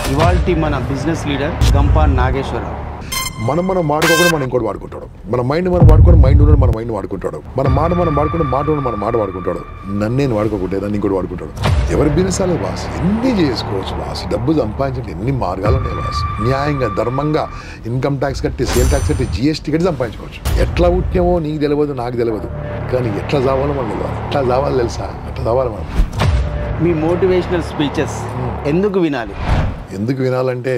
ఇవాల్టి మన business leader Gampa Nageswararao మనం మనం వాడుకోకుండా మనం ఇంకోటి వాడుకుంటాడు మన మైండ్ మనం వాడుకొని మైండ్ ఉన్నాడు మన మైండ్ వాడుకుంటాడు మన మాట మనం వాడుకుంటే మాట ఉన్నాడు మన మాట వాడుకుంటాడు నన్ను నేను వాడుకోకుంటే నన్ను ఇంకోటి వాడుకుంటాడు ఎవరి బిజినెస్ అలా బాస్ ఎన్ని చేసుకోవచ్చు బాస్ డబ్బు సంపాదించడానికి ఎన్ని మార్గాలు ఉన్నాయి బాస్ న్యాయంగా ధర్మంగా ఇన్కమ్ ట్యాక్స్ కట్టి సేల్ ట్యాక్స్ కట్టి జిఎస్టీ కట్టి సంపాదించుకోవచ్చు ఎట్లా పుట్టామో నీకు తెలియదు నాకు తెలియదు కానీ ఎట్లా చావాలో మనకు తెలియదు ఎట్లా చావాలి తెలుసా ఎట్లా చావాలి మనం మీ మోటివేషనల్ స్పీచెస్ ఎందుకు వినాలి ఎందుకు వినాలంటే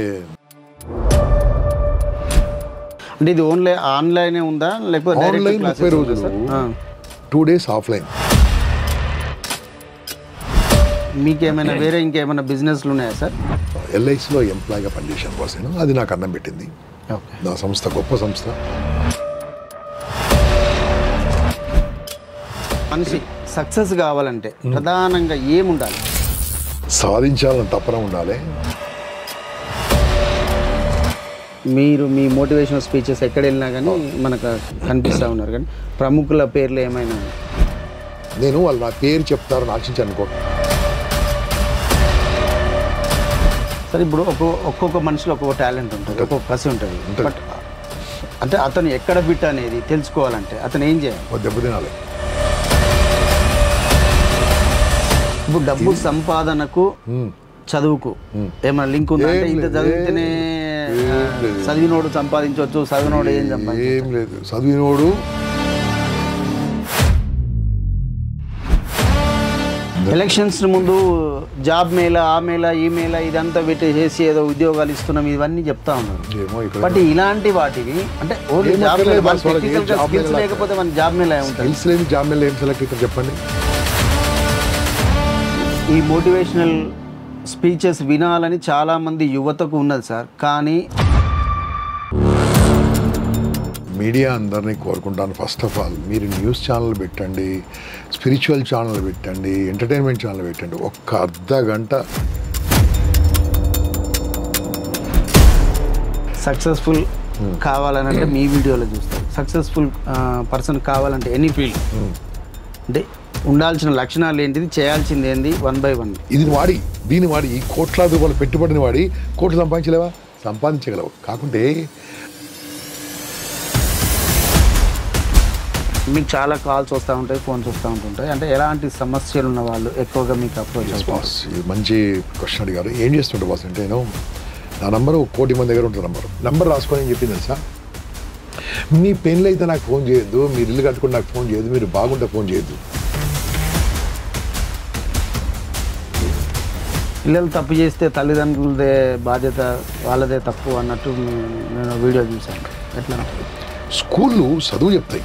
అంటే ఇది ఓన్లీ ఆన్లైన్ ఉందా లేకపోతే direct ఆన్లైన్ classes ముప్పై ఉందా రోజులు సార్? ఆ. టూ డేస్ ఆఫ్లైన్ మీకేమైనా వేరే ఇంకేమైనా బిజినెస్లు ఉన్నాయా సార్ ఎల్ఐసిలో ఎంప్లాయ్గా పనిచేశాను బాస్ నేను అది నాకు అన్నం పెట్టింది ఓకే నా సంస్థ గొప్ప సంస్థ మనిషి సక్సెస్ కావాలంటే ప్రధానంగా ఏముండాలి సాధించాలని తపన ఉండాలి మీరు మీ మోటివేషనల్ స్పీచెస్ ఎక్కడ వెళ్ళినా కానీ మనకు కనిపిస్తూ ఉన్నారు కానీ ప్రముఖుల పేర్లు ఏమైనా నేను వాళ్ళు నా పేరు చెప్తారని ఆశించి అనుకో సరే ఇప్పుడు ఒక్కో ఒక్కొక్క మనిషిలో ఒక్కొక్క టాలెంట్ ఉంటుంది ఒక్కొక్క కసి ఉంటుంది ఉంటుంది. బట్ అంటే అతను ఎక్కడ ఫిట్ అనేది తెలుసుకోవాలంటే అతను ఏం చేయాలి ఓ దెబ్బ తినాలి ఇప్పుడు డబ్బు సంపాదనకు చదువుకు ఏమైనా లింక్ ఉందా అంటే ఏం ఇంత లేదు, చదివితేనే ఏం ఆ, లేదు. చదివినోడు సంపాదించవచ్చు చదివినోడు ఏం సంపాదించవచ్చు ఏం లేదు చదివినోడు ఎలక్షన్స్ ముందు జాబ్ మేళ ఆ మేళ ఈ మేళ ఇదంతా పెట్టి చేసి ఏదో ఉద్యోగాలు ఇస్తున్నాం ఇవన్నీ చెప్తా ఉన్నారు ఏమో ఇక్కడ బట్ ఇలాంటి వాటివి అంటే ఓన్లీ ఏం జాబ్ అక్కర్లేదు మేళ బాస్, వాళ్ళకి ఏం టెక్నికల్ జాబ్ స్కిల్స్ మేళ లేకపోతే మన జాబ్ మేళ ఉంటుంది స్కిల్స్ లేని జాబ్ మీద ఏం సెలెక్ట్ అవుతారు చెప్పండి ఈ మోటివేషనల్ స్పీచెస్ వినాలని చాలా మంది యువతకు ఉన్నది సార్ కానీ మీడియా అందరినీ కోరుకుంటాను ఫస్ట్ ఆఫ్ ఆల్ మీరు న్యూస్ ఛానల్ పెట్టండి స్పిరిచువల్ ఛానల్ పెట్టండి ఎంటర్టైన్మెంట్ ఛానల్ పెట్టండి ఒక్క అర్ధ గంట సక్సెస్ఫుల్ కావాలనంటే మీ వీడియోలో చూస్తారు సక్సెస్ఫుల్ పర్సన్ కావాలంటే ఎనీ ఫీల్డ్ అంటే ఉండాల్సిన లక్షణాలు ఏంటిది చేయాల్సింది ఏంది వన్ బై వన్ ఇది వాడి దీన్ని వాడి ఈ కోట్లాది రూపాయల పెట్టుబడిని వాడి కోట్లు సంపాదించలేవా సంపాదించగలవు కాకుంటే మీకు చాలా కాల్స్ వస్తూ ఉంటాయి ఫోన్స్ వస్తూ ఉంటుంటాయి అంటే ఎలాంటి సమస్యలు ఉన్న వాళ్ళు ఎక్కువగా మీకు అప్రోచ్ అవుతారు బాస్ ఇది మంచి క్వశ్చన్ అడిగారు ఏం చేస్తుంటే బాస్ అంటే నేను నా నంబరు కోటి మంది దగ్గర ఉంటుంది నంబర్ నంబర్ రాసుకొని ఏం చెప్పింది తెలుసా మీ పెళ్ళి అయితే నాకు ఫోన్ చేయొద్దు మీరు ఇల్లు కట్టుకుని నాకు ఫోన్ చేయొద్దు మీరు బాగుంటే ఫోన్ చేయొద్దు పిల్లలు తప్పు చేస్తే తల్లిదండ్రులదే బాధ్యత వాళ్ళదే తప్పు అన్నట్టు మీ- నేను వీడియో చూశాను ఎట్లా స్కూళ్ళు చదువు చెప్తాయి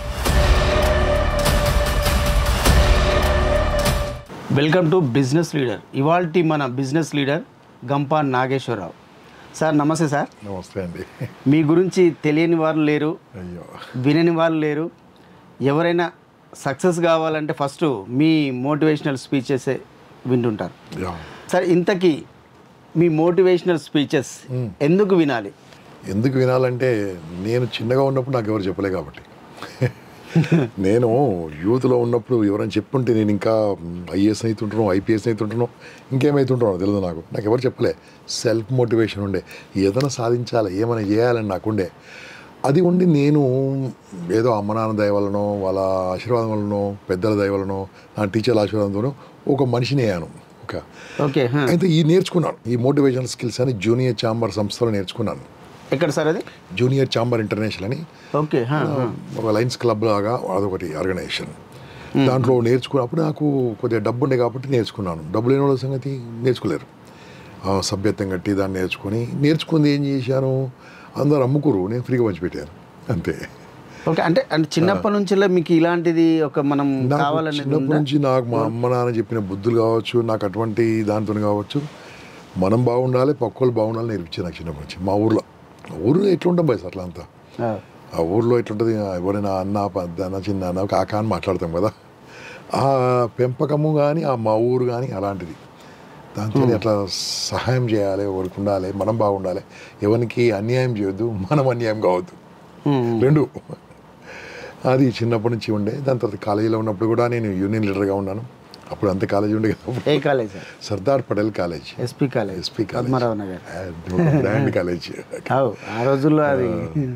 వెల్కమ్ టు బిజినెస్ లీడర్ ఇవాల్టి మన business leader Gampa Nageswara Rao sir నమస్తే సార్ నమస్తే అండి మీ గురించి తెలియని వారు లేరు అయ్యో వినని వాళ్ళు లేరు ఎవరైనా సక్సెస్ కావాలంటే ఫస్ట్ మీ మోటివేషనల్ స్పీచెస్ వింటుంటారు యా. సార్ ఇంతకీ మీ మోటివేషనల్ స్పీచెస్ ఎందుకు వినాలి ఎందుకు వినాలంటే నేను చిన్నగా ఉన్నప్పుడు నాకు ఎవరు చెప్పలే కాబట్టి నేను యూత్లో ఉన్నప్పుడు ఎవరైనా చెప్పుంటే నేను ఇంకా ఐఏఎస్ అవుతుంటున్నాను ఐపీఎస్ అవుతుంటున్నాను ఇంకేమైతుంటున్నాను తెలియదు నాకు నాకు ఎవరు చెప్పలే సెల్ఫ్ మోటివేషన్ ఉండే ఏదైనా సాధించాలి ఏమైనా చేయాలని నాకు ఉండే అది ఉండి నేను ఏదో అమ్మ నాన్న దయ వలనో వాళ్ళ ఆశీర్వాదం వలనో పెద్దల దయ వలనో నా టీచర్ల ఆశీర్వాదంతోనో ఒక మనిషిని అయ్యాను ఒక ఓకే హా. అయితే ఈ నేర్చుకున్నాను ఈ మోటివేషనల్ స్కిల్స్ అని జూనియర్ ఛాంబర్ సంస్థలో నేర్చుకున్నాను ఎక్కడ సార్ అది జూనియర్ ఛాంబర్ ఇంటర్నేషనల్ అని ఓకే హా, హా. ఒక లైన్స్ క్లబ్ లాగా అదొకటి ఆర్గనైజేషన్ దాంట్లో నేర్చుకున్నప్పుడు నాకు కొద్దిగా డబ్బు ఉండే కాబట్టి నేర్చుకున్నాను డబ్బు లేని వాళ్ళ సంగతి నేర్చుకోలేరు ఆ, సభ్యత్వం కట్టి దాన్ని నేర్చుకొని నేర్చుకుంది ఏం చేశాను అందరు అమ్ముకురు నేను ఫ్రీగా పంచిపెట్టాను అంతే ఓకే అంటే అంటే చిన్నప్పటి నుంచి మీకు ఇలాంటిది ఒక మనం నాకు కావాలనేది చిన్నప్పటి ఉందా? నుంచి నాకు మా అమ్మ నాన్న చెప్పిన బుద్ధులు కావచ్చు నాకు అటువంటి దాంతో కావచ్చు మనం బాగుండాలి పక్కోళ్ళు బాగుండాలి నేర్పించారు నాకు చిన్నప్పటి నుంచి మా ఊర్లో ఊర్లో ఎట్లుంటాం బయట అట్లా అంతా ఆ, ఆ ఊర్లో ఎట్లుంటుంది ఎవరైనా అన్న పెద్దన్న చిన్న అన్న కాక అని మాట్లాడతాం కదా ఆ పెంపకము కానీ ఆ మా ఊరు కానీ అలాంటిది దాంతో అట్లా సహాయం చేయాలి ఎవరికి ఉండాలి మనం బాగుండాలి ఎవరికి అన్యాయం చేయొద్దు మనం అన్యాయం కావద్దు ఉమ్, రెండు అది చిన్నప్పటి నుంచి ఉండే దాని తర్వాత కాలేజీలో ఉన్నప్పుడు కూడా నేను యూనియన్ లీడర్గా ఉన్నాను అప్పుడు అంత కాలేజ్ ఉండే కదా ఏ college sir Sardar Patel college SP college SP college Padmarao Nagar brand college అవు ఆ రోజుల్లో అది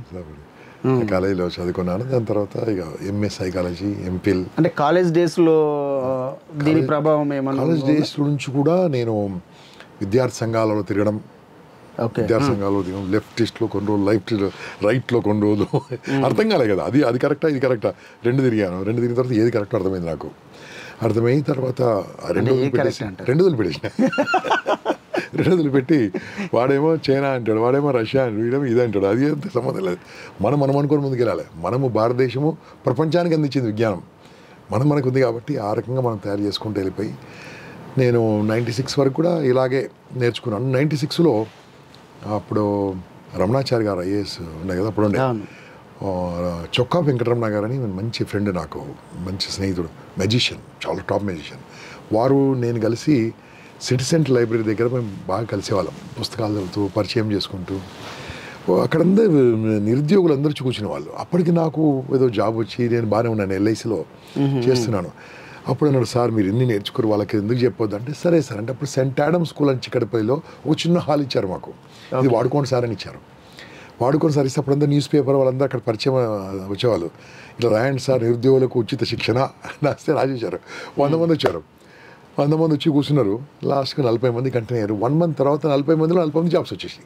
ఆ కాలేజీలో చదువుకున్నాను దాని తర్వాత ఇక ఎంఎస్ సైకాలజీ ఎంఫిల్ అంటే కాలేజ్ డేస్లో దీని ప్రభావం ఏమన్నా కాలేజ్ డేస్ నుంచి కూడా నేను విద్యార్థి సంఘాలలో తిరగడం ఓకే విద్యార్థి సంఘాలలో తిరగడం లెఫ్టిస్ట్లో కొన్ని రోజులు రైట్ రైట్లో కొన్ని రోజులు అర్థం కాలే కదా అది అది కరెక్టా ఇది కరెక్టా రెండు తిరిగాను రెండు తిరిగిన తర్వాత ఏది కరెక్ట్ అర్థమైంది నాకు అర్థమైన తర్వాత ఆ రెండు ఏ వదిలి correct పెట్టేసి అంటారు? రెండు వదిలి పెట్టేసిన రెండు వదిలి పెట్టి వాడేమో చైనా అంటాడు వాడేమో రష్యా అంటాడు వీడేమో ఇది అంటాడు అది అంత సంబంధం లేదు మనం మనం అనుకొని ముందుకు వెళ్ళాలి మనము భారతదేశము ప్రపంచానికి అందించింది విజ్ఞానం మనం మనకు ఉంది కాబట్టి ఆ రకంగా మనం తయారు చేసుకుంటూ వెళ్ళిపోయి నేను నైంటీ సిక్స్ వరకు కూడా ఇలాగే నేర్చుకున్నాను నైంటీ సిక్స్లో అప్పుడు రమణాచారి గారు ఐఏఎస్ ఉన్నాయి కదా అప్పుడు ఉండే అవును ఆ, చొక్కా వెంకటరమణ గారు అని మంచి ఫ్రెండ్ నాకు మంచి స్నేహితుడు మెజిషియన్ చాలా టాప్ మెజిషియన్ వారు నేను కలిసి సిటీ సెంటర్ లైబ్రరీ దగ్గర మేము బాగా కలిసేవాళ్ళం పుస్తకాలు చదువుతూ పరిచయం చేసుకుంటూ ఓ, అక్కడందరూ నిరుద్యోగులు అందరూ కూర్చునే వాళ్ళు అప్పటికి నాకు ఏదో జాబ్ వచ్చి నేను బాగానే ఉన్నాను ఎల్ఐసిలో చేస్తున్నాను అప్పుడు అన్నాడు సార్ మీరు ఎన్ని నేర్చుకోరు వాళ్ళకి ఎందుకు చెప్పొద్దు అంటే సరే సార్ అంటే అప్పుడు సెంట్ ఆడమ్ స్కూల్ అని చిక్కడపల్లిలో ఒక చిన్న హాల్ ఇచ్చారు మాకు ఇది వాడుకోండి సార్ అని ఇచ్చారు వాడుకొని సార్ ఇస్తే అప్పుడంతా న్యూస్ పేపర్ వాళ్ళందరూ అక్కడ పరిచయం ఆ, వచ్చేవాళ్ళు ఇట్లా రాయండి సార్ నిరుద్యోగులకు ఉచిత శిక్షణ రాస్తే రాసేశారు వంద మంది వచ్చారు వంద మంది వచ్చి కూర్చున్నారు లాస్ట్కి నలభై మంది కంటిన్యూ అయ్యారు వన్ మంత్ తర్వాత నలభై మందిలో నలభై మంది జాబ్స్ వచ్చేసి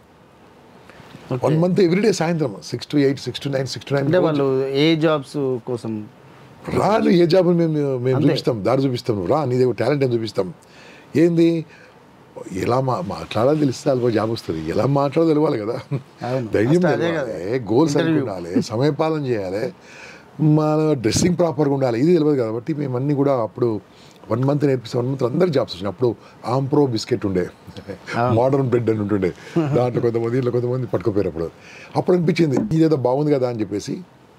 వన్ మంత్ ఎవ్రీడే సాయంత్రం six to eight six to nine six to అంటే నైన్ వాళ్ళు ఏ జాబ్స్ కోసం రాను ఏ జాబ్ మేము మేము చూపిస్తాం దారి చూపిస్తాం నువ్వు రా నీ దగ్గర టాలెంట్ ఏం చూపిస్తాం ఏంది ఎలా మా మాట్లాడాలి తెలిస్తే అల్ప జాబ్ వస్తుంది ఎలా మాట్లాడాలి తెలియాలి కదా అవును. ధైర్యం First అదే తెలవాలి గోల్స్ Interview. ఉండాలి సమయపాలన చేయాలి మన డ్రెస్సింగ్ ప్రాపర్గా ఉండాలి ఇది తెలియదు కాబట్టి మేము అన్నీ కూడా అప్పుడు వన్ మంత్ నేర్పిస్తే వన్ మంత్ అందరు జాబ్స్ వచ్చినాయి అప్పుడు ఆంప్రో బిస్కెట్ ఉండే మోడర్న్ బ్రెడ్ అని ఉంటుండే దాంట్లో కొంతమంది ఇట్లా కొంతమంది పట్టుకుపోయారు అప్పుడు అప్పుడు అనిపించింది ఇదేదో బాగుంది కదా అని చెప్పేసి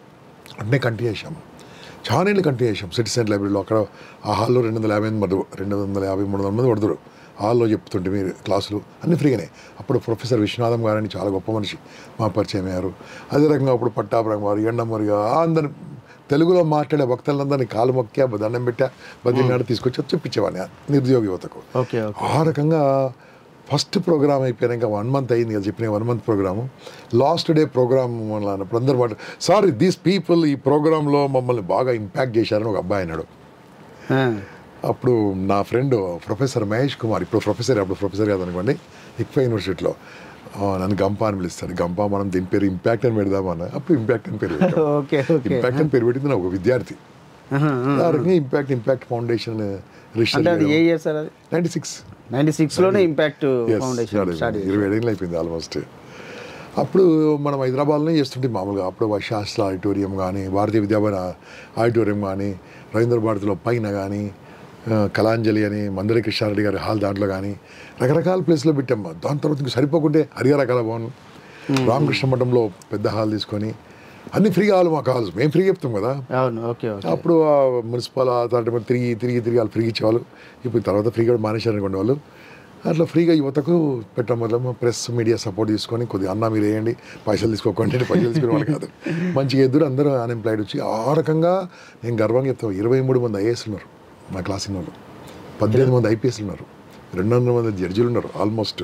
అన్నీ కంటిన్యూ చేసాం చాలా ఏళ్ళు కంటిన్యూ చేసాం సిటిజన్ లైబ్రరీలో అక్కడ ఆ హాల్లో రెండు వందల యాభై మంది మధు రెండు వందల యాభై మూడు వందల మంది పడుతురు హాల్లో చెప్తుంటే మీరు క్లాసులు అన్ని ఫ్రీగానే అప్పుడు ప్రొఫెసర్ విశ్వనాథం గారని చాలా గొప్ప మనిషి మా పరిచయం అయ్యారు అదే రకంగా అప్పుడు పట్టాపురం గారు ఎండమూరి గారు అందరిని తెలుగులో మాట్లాడే వక్తలందరినీ కాలు మొక్కా దండం పెట్టా బద్రీనాడు తీసుకొచ్చి చెప్పించేవాడిని నిరుద్యోగ యువతకు ఓకే ఓకే ఆ రకంగా ఫస్ట్ ప్రోగ్రామ్ అయిపోయాక వన్ మంత్ అయింది కదా చెప్పిన one month program last day program అన్నప్పుడు అందరు మాట సార్ దీస్ పీపుల్ ఈ ప్రోగ్రాంలో మమ్మల్ని బాగా ఇంపాక్ట్ చేశారని ఒక అబ్బాయి అన్నాడు ఆ, అప్పుడు నా ఫ్రెండ్ ప్రొఫెసర్ మహేష్ కుమార్ ఇప్పుడు ప్రొఫెసర్ అప్పుడు ప్రొఫెసర్ కాదు అనుకోండి ఇక్ఫా యూనివర్సిటీలో ఆ, నన్ను గంప అని పిలుస్తాడు గంప మనం దీని పేరు ఇంపాక్ట్ అని పెడదామన్న అప్పుడు ఇంపాక్ట్ అని పేరు పెట్టాం ఓకే ఓకే ఇంపాక్ట్ అని పేరు పెట్టింది నా ఒక విద్యార్థి ఆహా, ఆ. ఆ రకంగా ఇంపాక్ట్ ఇంపాక్ట్ ఫౌండేషన్ అంటే రిజిస్టర్ అది ఏ ఇయర్ సార్ అది నైంటీ సిక్స్ నైన్టీ సిక్స్లోనే impact Yes, foundation started. Start చేశారు ఇరవై ఏళ్ళు అయిపోయింది ఆల్మోస్ట్ అప్పుడు మనం హైదరాబాద్లోనే చేస్తుంటే మామూలుగా అప్పుడు శాస్త్ర ఆడిటోరియం కానీ భారతీయ విద్యాభవన ఆడిటోరియం కానీ రవీంద్ర భారతిలో పైన కానీ ఆ, కళాంజలి అని మందరి కృష్ణారెడ్డి గారి హాల్ దాంట్లో కానీ రకరకాల ప్లేస్లో పెట్టాం దాని తర్వాత ఇంక సరిపోకుంటే హరిహర భవన్ రామకృష్ణ మఠంలో పెద్ద హాల్ తీసుకొని అన్ని ఫ్రీ కావాలి మాకు కావాలి మేము ఫ్రీ చెప్తాం కదా అవును ఓకే ఓకే అప్పుడు ఆ మున్సిపల్ అథారిటీ మీద తిరిగి తిరిగి తిరిగి వాళ్ళు ఫ్రీగా ఇచ్చేవాళ్ళు ఇప్పుడు తర్వాత ఫ్రీగా మానేశారు అనుకోండి వాళ్ళు అట్లా ఫ్రీగా యువతకు పెట్టడం వల్ల ప్రెస్ మీడియా సపోర్ట్ తీసుకొని కొద్దిగా అన్న మీరు వేయండి పైసలు తీసుకోకండి అంటే పైసలు తీసుకునే వాళ్ళు కాదు మంచిగా ఎదురు అందరూ అన్ఎంప్లాయిడ్ వచ్చి ఆ రకంగా నేను గర్వంగా చెప్తాను ఇరవై మూడు మంది ఐఏఎస్ ఉన్నారు మా క్లాస్ వాళ్ళు పద్దెనిమిది మంది ఐపీఎస్ ఉన్నారు రెండు వందల మంది జడ్జిలు ఉన్నారు ఆల్మోస్ట్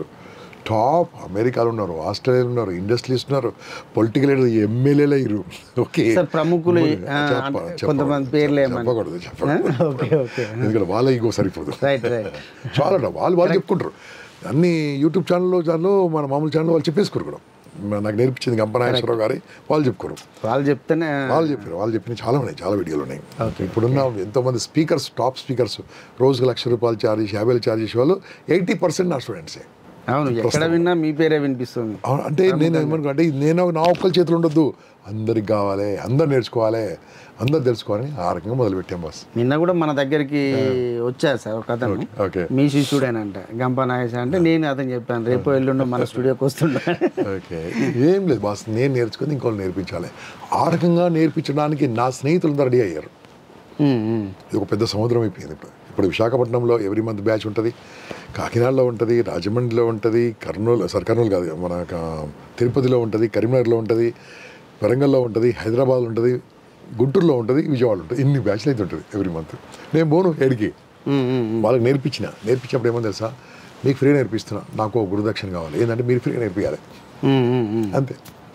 టాప్ అమెరికాలో ఉన్నారు ఆస్ట్రేలియాలో ఉన్నారు ఇండస్ట్రీస్ ఉన్నారు పొలిటికల్ లీడర్ ఎమ్మెల్యేలు అయ్యారు ఓకే సార్ ప్రముఖులు ఆ, చెప్ప- అంటే చెప్పకూడదు. కొంతమంది పేర్లు ఏమని చెప్పకూడదు చెప్పకూడదు ఓకే ఓకే ఎందుకంటే వాళ్ళ ఈగో సరిపోదు రైట్ రైట్ చాలా డా- వాళ్ళు వాళ్ళు చెప్పుకుంటారు అన్ని యూట్యూబ్ ఛానల్లో ఛానల్లో మన మామూలు ఛానల్ వాళ్ళు చెప్పేసుకోరు కూడా మ- నాకు నేర్పించింది గంపనాగేశ్వరరావు గారి వాళ్ళు చెప్పుకోరు వాళ్ళు చెప్తేనే వాళ్ళు చెప్పారు వాళ్ళు చెప్పిన చాలా ఉన్నాయి చాలా వీడియోలు ఉన్నాయి ఇప్పుడున్న ఎంతోమంది స్పీకర్స్ టాప్ స్పీకర్స్ రోజుకు లక్ష రూపాయలు ఛార్జ్ చేసి యాభై వేలు ఛార్జ్ చేసే వాళ్ళు ఎయిటీ పర్సెంట్ నా స్టూడెంట్సే అవును ఎక్కడ విన్నా మీ పేరే వినిపిస్తుంది అవును, అంటే నేను ఏమనుకో అంటే ఇది నేను నా ఒక్కరి చేతులు ఉండొద్దు అందరికి కావాలి అందరు నేర్చుకోవాలి అందరు తెలుసుకోవాలని ఆ రకంగా మొదలుపెట్టాం బాస్ నిన్న కూడా మన దగ్గరికి వచ్చారు సార్ ఒక అతను ఓకే మీ శిష్యుడేనంట గంప నాగేశ్ అంటే నేను అతను చెప్పాను రేపు ఎల్లుండి మన స్టూడియోకి వస్తుండే ఓకే ఏం లేదు బాస్ నేను నేర్చుకుని ఇంకోళ్ళు నేర్పించాలి ఆ రకంగా నేర్పించడానికి నా స్నేహితులందరూ రెడీ అయ్యారు ఉమ్, ఉమ్. ఇది ఒక పెద్ద సముద్రం అయిపోయింది ఇప్పుడు ఇప్పుడు విశాఖపట్నంలో ఎవ్రీ మంత్ బ్యాచ్ ఉంటుంది కాకినాడలో ఉంటుంది రాజమండ్రిలో ఉంటుంది కర్నూలు సార్ కర్నూలు కాదు మన క- తిరుపతిలో ఉంటుంది కరీంనగర్లో ఉంటుంది వరంగల్లో ఉంటుంది హైదరాబాద్లో ఉంటుంది గుంటూరులో ఉంటుంది విజయవాడ ఉంటుంది ఇన్ని బ్యాచ్లు అయితే ఉంటుంది ఎవ్రీ మంత్ నేను పోను ఏడికి ఉమ్, ఉమ్, ఉమ్. వాళ్ళకి నేర్పించిన నేర్పించినప్పుడు ఏమో తెలుసా మీకు ఫ్రీ నేర్పిస్తున్నా నాకు ఒక గురుదక్షిణ కావాలి ఏంటంటే మీరు ఫ్రీగా నేర్పించాలి ఉమ్, ఉమ్, ఉమ్. అంతే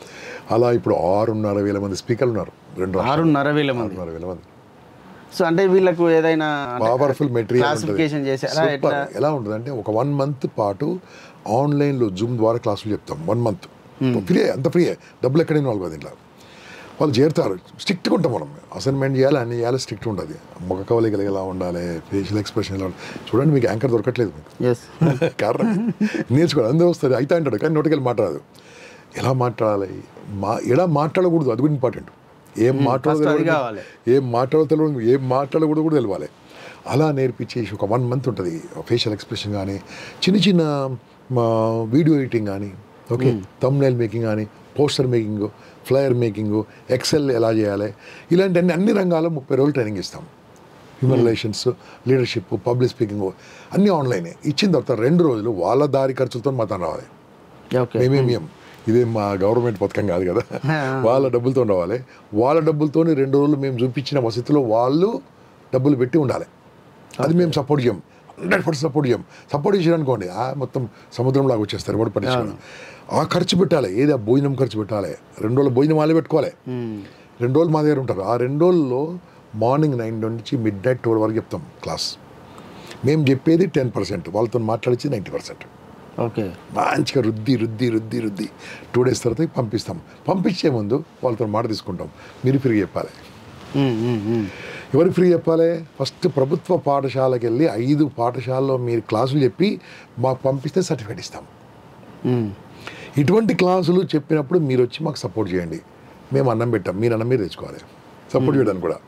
అలా ఇప్పుడు ఆరున్నర వేల మంది స్పీకర్లు ఉన్నారు రెండు రాష్ట్రాల్లో. ఆరున్నర వేల మంది ఆరున్నర వేల మంది సో అంటే వీళ్ళకు ఏదైనా పవర్ఫుల్ మెటీరియల్ క్లాసిఫికేషన్ చేశారా ఎట్లా ఎలా ఉంటుంది అంటే ఒక వన్ మంత్ పాటు ఆన్లైన్లో జూమ్ ద్వారా క్లాసులు చెప్తాం వన్ మంత్ ఫ్రీ అంత ఫ్రీ డబ్బులు ఎక్కడైనా వాళ్ళు దీంట్లో వాళ్ళు చేరుతారు స్ట్రిక్ట్గా ఉంటాం మనం అసైన్మెంట్ చేయాలి అన్ని చేయాలి స్ట్రిక్ట్ ఉంటుంది ముఖ కవలికలు ఎలా ఉండాలి ఫేషియల్ ఎక్స్ప్రెషన్ ఎలా ఉండాలి చూడండి మీకు యాంకర్ దొరకట్లేదు మీకు ఎస్ కారణం నేర్చుకోవాలి అందరూ వస్తారు అయితే అంటాడు కానీ నోటికెళ్ళి మాట్లాడదు ఎలా మాట్లాడాలి మా ఎలా మాట్లాడకూడదు అది కూడా ఇంపార్టెంట్ ఏం first అది మాట్లాడదు కావాలి. ఏం మాట్లాడతలు ఏం మాట్లాడకూడదు కూడా తెలవాలి అలా నేర్పించేసి ఒక వన్ మంత్ ఉంటుంది ఫేషియల్ ఎక్స్ప్రెషన్ కానీ చిన్న చిన్న మా వీడియో ఎడిటింగ్ కానీ ఓకే తమ్నైల్ మేకింగ్ కానీ poster making flyer making Excel ఎలా చేయాలి ఇలాంటి అన్ని అన్ని రంగాల్లో ముప్పై రోజులు ట్రైనింగ్ ఇస్తాం human relations leadership public speaking అన్నీ ఆన్లైనే ఇచ్చిన తర్వాత రెండు రోజులు వాళ్ళ దారి ఖర్చులతో మాత్రం రావాలి ఓకే మేమేమియం ఇదేం మా గవర్నమెంట్ పథకం కాదు కదా వాళ్ళ డబ్బులతో రావాలి వాళ్ళ డబ్బులతో రెండు రోజులు మేము చూపించిన వసతిలో వాళ్ళు డబ్బులు పెట్టి ఉండాలి అది మేము సపోర్ట్ చేయం హండ్రెడ్ పర్సెంట్ సపోర్ట్ చేయం సపోర్ట్ చేసారనుకోండి ఆ మొత్తం సముద్రంలాగా వచ్చేస్తారు ఎవడు పట్టించుకోండి ఆ ఖర్చు పెట్టాలి ఏది ఆ భోజనం ఖర్చు పెట్టాలి రెండు రోజులు భోజనం వాళ్ళే పెట్టుకోవాలి రెండు రోజులు మా దగ్గర ఉంటారు ఆ రెండు రోజుల్లో మార్నింగ్ నైన్ నుంచి మిడ్ నైట్ ట్వెల్వ్ వరకు చెప్తాం క్లాస్ మేము చెప్పేది టెన్ పర్సెంట్ వాళ్ళతో మాట్లాడించి నైంటీ పర్సెంట్ ఓకే మంచిగా రుద్ది రుద్ది రుద్ది రుద్ది టూ డేస్ తర్వాత పంపిస్తాం పంపించే ముందు వాళ్ళతో మాట తీసుకుంటాం మీరు ఫ్రీ చెప్పాలి ఉమ్, ఉమ్, ఉమ్. ఎవరు ఫ్రీ చెప్పాలి ఫస్ట్ ప్రభుత్వ పాఠశాలకు వెళ్ళి ఐదు పాఠశాలలో మీరు క్లాసులు చెప్పి మాకు పంపిస్తే సర్టిఫికేట్ ఇస్తాం ఉమ్. ఇటువంటి క్లాసులు చెప్పినప్పుడు మీరు వచ్చి మాకు సపోర్ట్ చేయండి మేము అన్నం పెట్టాం మీరు అన్నం మీరు తెచ్చుకోవాలి సపోర్ట్ చేయడానికి కూడా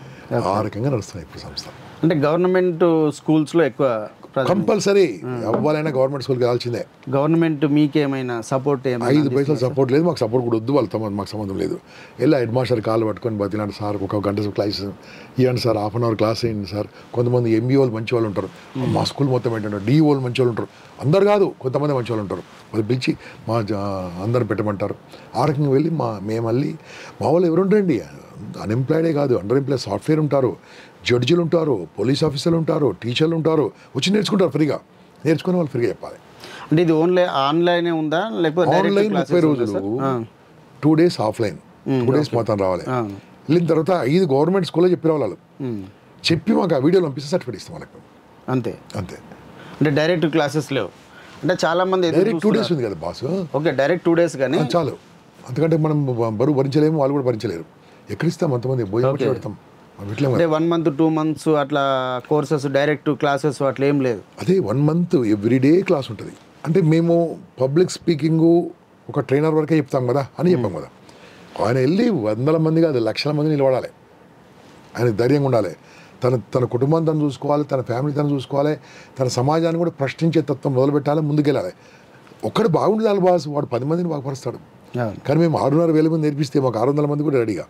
ఆ రకంగా నడుస్తున్నాయి ఇప్పుడు సంస్థ అంటే గవర్నమెంట్ స్కూల్స్లో ఎక్కువ ప్రజ- కంపల్సరీ అవ్వాలైనా గవర్నమెంట్ స్కూల్కి వెళ్ళాల్సిందే గవర్నమెంట్ మీకేమైనా సపోర్ట్ ఏమైనా ఐదు పైసలు సపోర్ట్ లేదు మాకు సపోర్ట్ కూడా వద్దు వాళ్ళతో మాకు సంబంధం లేదు వెళ్ళి హెడ్ మాస్టర్ కాళ్ళు పట్టుకొని బతిలాంటి సార్ ఒక గంట క్లాస్ ఇవ్వండి sir half an hour class అయ్యింది సార్ కొంతమంది ఎంబీ వాళ్ళు మంచి వాళ్ళు ఉంటారు మా స్కూల్ మొత్తం ఏంటంటే డిఈ వాళ్ళు మంచి వాళ్ళు ఉంటారు అందరు కాదు కొంతమంది మంచి వాళ్ళు ఉంటారు వాళ్ళు పిలిచి మా జా- అందరు పెట్టమంటారు ఆ రకంగా వెళ్ళి మా మేము మళ్ళీ మా వాళ్ళు ఎవరు ఉంటారండి అన్ఎంప్లాయిడే కాదు అండర్ ఎంప్లాయ్ సాఫ్ట్వేర్ ఉంటారు జడ్జిలు ఉంటారు పోలీస్ ఆఫీసర్లు ఉంటారు టీచర్లు ఉంటారు వచ్చి నేర్చుకుంటారు ఫ్రీగా నేర్చుకుని వాళ్ళు ఫ్రీగా చెప్పాలి అంటే ఇది ఓన్లీ ఆన్లైనే ఉందా లేకపోతే డైరెక్ట్ ఆన్లైన్ క్లాసెస్ ముప్పై ఉందా రోజులు సార్? ఆ. Two days offline two days మాత్రం రావాలి ఆ. వెళ్ళిన తర్వాత ఐదు గవర్నమెంట్ స్కూల్లో చెప్పి రావాలి వాళ్ళు. ఉమ్. చెప్పి మాకు ఆ వీడియోలో పంపిస్తే సర్టిఫికేట్ ఇస్తాం వాళ్ళకి అంతే అంతే అంటే డైరెక్ట్ క్లాసెస్ లేవు అంటే చాలా మంది ఎదురు డైరెక్ట్ టూ డేస్ చూస్తున్నారు. ఉంది కదా boss okay direct two days కానీ చాలు అంతకంటే మనం బరువు భరించలేము వాళ్ళు కూడా భరించలేరు ఎక్కడ ఇస్తాం అంతమంది భోజనం వచ్చి పెడతాం మనం పెట్టలేము అంటే కదా. వన్ మంత్ టూ మంత్స్ అట్లా కోర్సెస్ డైరెక్ట్ క్లాసెస్ అట్లా ఏం లేదు అదే వన్ మంత్ ఎవ్రీడే క్లాస్ ఉంటుంది అంటే మేము పబ్లిక్ స్పీకింగ్ ఒక ట్రైనర్ వరకే చెప్తాం కదా అని చెప్పాం కదా ఆయన వెళ్ళి వందల మంది కాదు లక్షల మంది నిలబడాలి ఆయన ధైర్యంగా ఉండాలి తన తన కుటుంబాన్ని తను చూసుకోవాలి తన ఫ్యామిలీ తను చూసుకోవాలి తన సమాజాన్ని కూడా ప్రశ్నించే తత్వం మొదలుపెట్టాలి ముందుకెళ్ళాలి ఒక్కడు బాగుండాలి బాస్ వాడు పది మందిని బాగుపరుస్తాడు అవును కానీ మేము ఆరున్నర వేల మంది నేర్పిస్తే మాకు ఆరు వందల మంది కూడా రెడీగా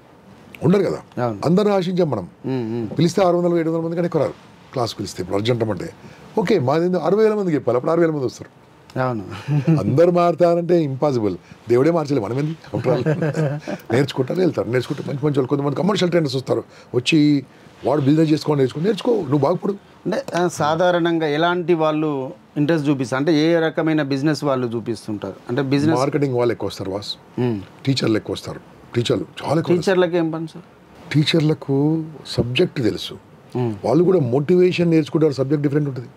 ఉండరు కదా అవును. అందరిని ఆశించాం మనం ఉమ్, ఉమ్. పిలిస్తే ఆరు వందలు ఏడు వందల మంది కానీ ఎక్కువ రారు క్లాస్ పిలిస్తే ఇప్పుడు అర్జెంట్ అంటే ఓకే మాది అరవై వేల మందికి చెప్పాలి అప్పుడు ఆరు వేల మంది వస్తారు అవును అందరు మారుతారంటే ఇంపాసిబుల్ దేవుడే మార్చలేదు మనం ఏంది After all. నేర్చుకుంటారు వెళ్తారు నేర్చుకుంటే మంచి మంచి వాళ్ళు కొంతమంది కమర్షియల్ ట్రైనర్స్ వస్తారు వచ్చి వాడు బిజినెస్ చేసుకోండి నేర్చుకో నేర్చుకో నువ్వు బాగుపడు అంటే ఆ, సాధారణంగా ఎలాంటి వాళ్ళు ఇంట్రెస్ట్ చూపిస్తారు అంటే ఏ రకమైన బిజినెస్ వాళ్ళు చూపిస్తుంటారు అంటే బిజినెస్ మార్కెటింగ్ వాళ్ళు ఎక్కువ వస్తారు వాస్ టీచర్లు ఎక్కువ వస్తారు టీచర్లు చాలా ఎక్కువ వస్తారు. టీచర్లకి ఏం పని సార్ టీచర్లకు సబ్జెక్ట్ తెలుసు వాళ్ళు కూడా మోటివేషన్ నేర్చుకుంటారు సబ్జెక్ట్ డిఫరెంట్ ఉంటుంది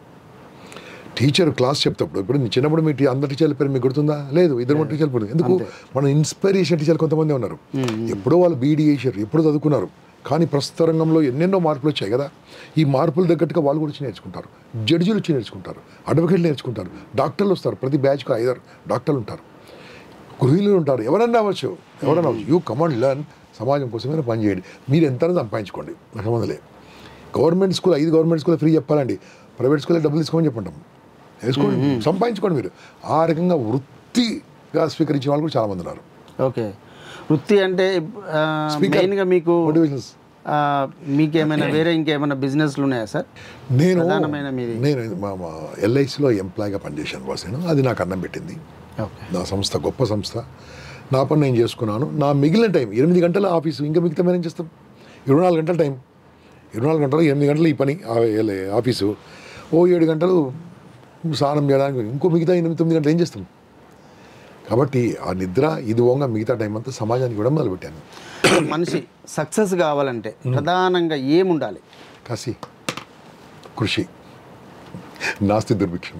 టీచర్ క్లాస్ చెప్తాప్పుడు ఇప్పుడు నీ చిన్నప్పుడు మీ టీ- అందరు టీచర్ల పేరు మీకు గుర్తుందా లేదు ఇద్దరు మన టీచర్లు పుట్టింది ఎందుకు మన ఇన్స్పిరేషన్ టీచర్లు కొంతమంది ఉన్నారు ఎప్పుడో వాళ్ళు బీడీ చేశారు ఎప్పుడో చదువుకున్నారు కానీ ప్రస్తుత రంగంలో ఎన్నెన్నో మార్పులు వచ్చాయి కదా ఈ మార్పులు తగ్గట్టుగా వాళ్ళు కూడా వచ్చి నేర్చుకుంటారు జడ్జిలు వచ్చి నేర్చుకుంటారు అడ్వకేట్లు నేర్చుకుంటారు డాక్టర్లు వస్తారు ప్రతి బ్యాచ్కి ఐదారు డాక్టర్లు ఉంటారు గృహిణులు ఉంటారు ఎవరన్నా అవ్వచ్చు ఎవరన్నా అవ్వచ్చు యూ కమాండ్ లర్న్ సమాజం కోసమైనా పని చేయండి మీరు ఎంత సంపాదించుకోండి నాకు సంబంధం లేదు గవర్నమెంట్ స్కూల్ ఐదు గవర్నమెంట్ స్కూల్ ఫ్రీ చెప్పాలండి ప్రైవేట్ స్కూల్లో డబ్బులు తీసుకోమని చెప్పంటాం వేసుకోండి సంపాదించుకోండి మీరు ఆ రకంగా వృత్తిగా స్వీకరించే వాళ్ళు కూడా చాలా మంది ఉన్నారు ఓకే వృత్తి అంటే ఆ, Speaker. మెయిన్గా మీకు మోటివేషన్స్ ఆ, మీకేమైనా వేరే ఇంకేమైనా బిజినెస్లు ఉన్నాయా సార్ నేను ప్రధానమైన మీది. నేను మా మా ఎల్ఐసిలో ఎంప్లాయ్గా పనిచేశాను బాస్ నేను అది నాకు అన్నం పెట్టింది ఓకే నా సంస్థ గొప్ప సంస్థ నా పని నేను చేసుకున్నాను నా మిగిలిన టైం ఎనిమిది గంటల ఆఫీసు ఇంకా మిగతా మేము ఏం చేస్తాం ఇరవై నాలుగు గంటల టైం ఇరవై నాలుగు గంటలు ఎనిమిది గంటలు ఈ పని ఆ- ఏ- ఆఫీసు ఓ ఏడు గంటలు స్నానం చేయడానికి ఇంకో మిగతా ఎనిమిది తొమ్మిది గంటలు ఏం చేస్తాం కాబట్టి ఆ నిద్ర ఇది ఓంగా మిగతా టైం అంతా సమాజానికి కూడా మొదలుపెట్టాను మనిషి సక్సెస్ కావాలంటే ప్రధానంగా ఏముండాలి కసి కృషి నాస్తి దుర్భిక్షం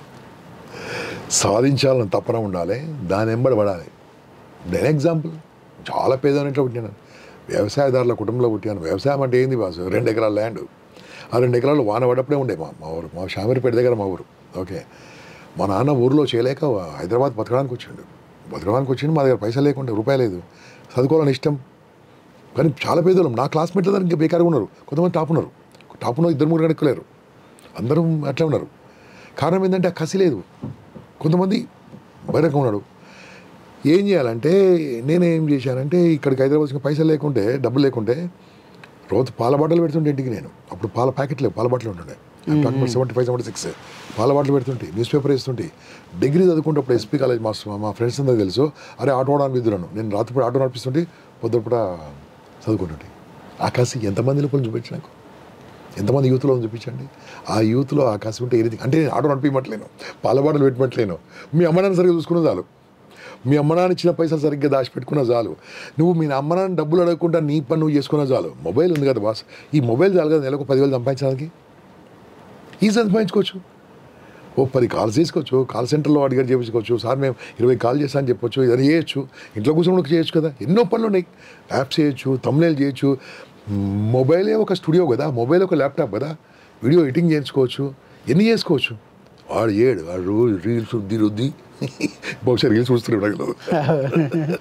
సాధించాలని తపన ఉండాలి దాని వెంబడి పడాలి నేను ఎగ్జాంపుల్ చాలా పేదనిట్లో పుట్టాను వ్యవసాయదారుల కుటుంబంలో పుట్టాను వ్యవసాయం అంటే ఏంది బాసు రెండు ఎకరాల ల్యాండ్ ఆ రెండు ఎకరాలు వాన పడప్పుడే ఉండే మా మా ఊరు మా షామీర్పేట దగ్గర మా ఊరు ఓకే మా నాన్న ఊరిలో చేయలేక హైదరాబాద్ బతకడానికి వచ్చిండు బతకడానికి వచ్చిండు మా దగ్గర పైసలు లేకుంటే రూపాయి లేదు చదువుకోవాలని ఇష్టం కానీ చాలా పేదోళ్ళం నా క్లాస్మేట్ల దగ్గర ఇంకా బేకారుగా ఉన్నారు కొంతమంది టాప్ ఉన్నారు టాప్ ఉన్న ఇద్దరు మూడు కనుక్కలేరు అందరూ అట్లా ఉన్నారు కారణం ఏంటంటే ఆ కసి లేదు కొంతమంది బయటకు ఉన్నాడు ఏం చేయాలంటే నేనేం చేశానంటే ఇక్కడికి హైదరాబాద్ వచ్చి పైసలు లేకుంటే డబ్బులు లేకుంటే రోజు పాల బాటలు పెడుతుంటే ఇంటికి నేను అప్పుడు పాల ప్యాకెట్ లేవు పాల బాటలు ఉంటుండే సెవెంటీ ఫైవ్ సెవెంటీ సిక్స్ పాల బాటలు పెడుతుంటే న్యూస్ పేపర్ వేస్తుంటే డిగ్రీ చదువుకుంటప్పుడు ఎస్పీ కాలేజ్ మా మా ఫ్రెండ్స్ అందరూ తెలుసు అరే ఆటో ఆడడానికి విద్యులను నేను రాత్రిపూట ఆటో నడిపిస్తుంటే పొద్దుపూట చదువుకుంటుంటే ఆ కాసి ఎంతమంది లోపల చూపించి నాకు ఎంతమంది యూత్లో చూపించండి ఆ యూత్లో ఆ కాసి ఉంటే ఏది అంటే నేను ఆటో నడిపించట్లేను పాల బాటలు పెట్టమట్లేను మీ అమ్మ నాన్న సరిగ్గా చూసుకున్న చాలు మీ అమ్మ నాన్న ఇచ్చిన పైసలు సరిగ్గా దాచిపెట్టుకున్న చాలు నువ్వు మీ అమ్మ నాన్న డబ్బులు అడగకుండా నీ పని నువ్వు చేసుకున్న చాలు మొబైల్ ఉంది కదా బాస్ ఈ మొబైల్ చాలు కదా నెలకు పదివేలు సంపాదించడానికి ఈజీ సంపాదించుకోవచ్చు ఓ పది కాల్స్ చేసుకోవచ్చు కాల్ సెంటర్లో అడిగారు చేయించుకోవచ్చు సార్ మేము ఇరవై కాల్ చేస్తా అని చెప్పొచ్చు ఇదని చేయొచ్చు ఇంట్లో కూర్చొని చేయొచ్చు కదా ఎన్నో పనులు ఉన్నాయి యాప్స్ చేయొచ్చు తమ్నేల్ చేయొచ్చు మొబైలే ఒక స్టూడియో కదా మొబైల్ ఒక ల్యాప్టాప్ కదా వీడియో ఎడిటింగ్ చేయించుకోవచ్చు ఎన్ని చేసుకోవచ్చు వాడు ఏడు వాడు రోజు రీల్స్ రుద్ది రుద్ది బహుశా రీల్స్ చూస్తున్నాడు నాకు తెలియదు.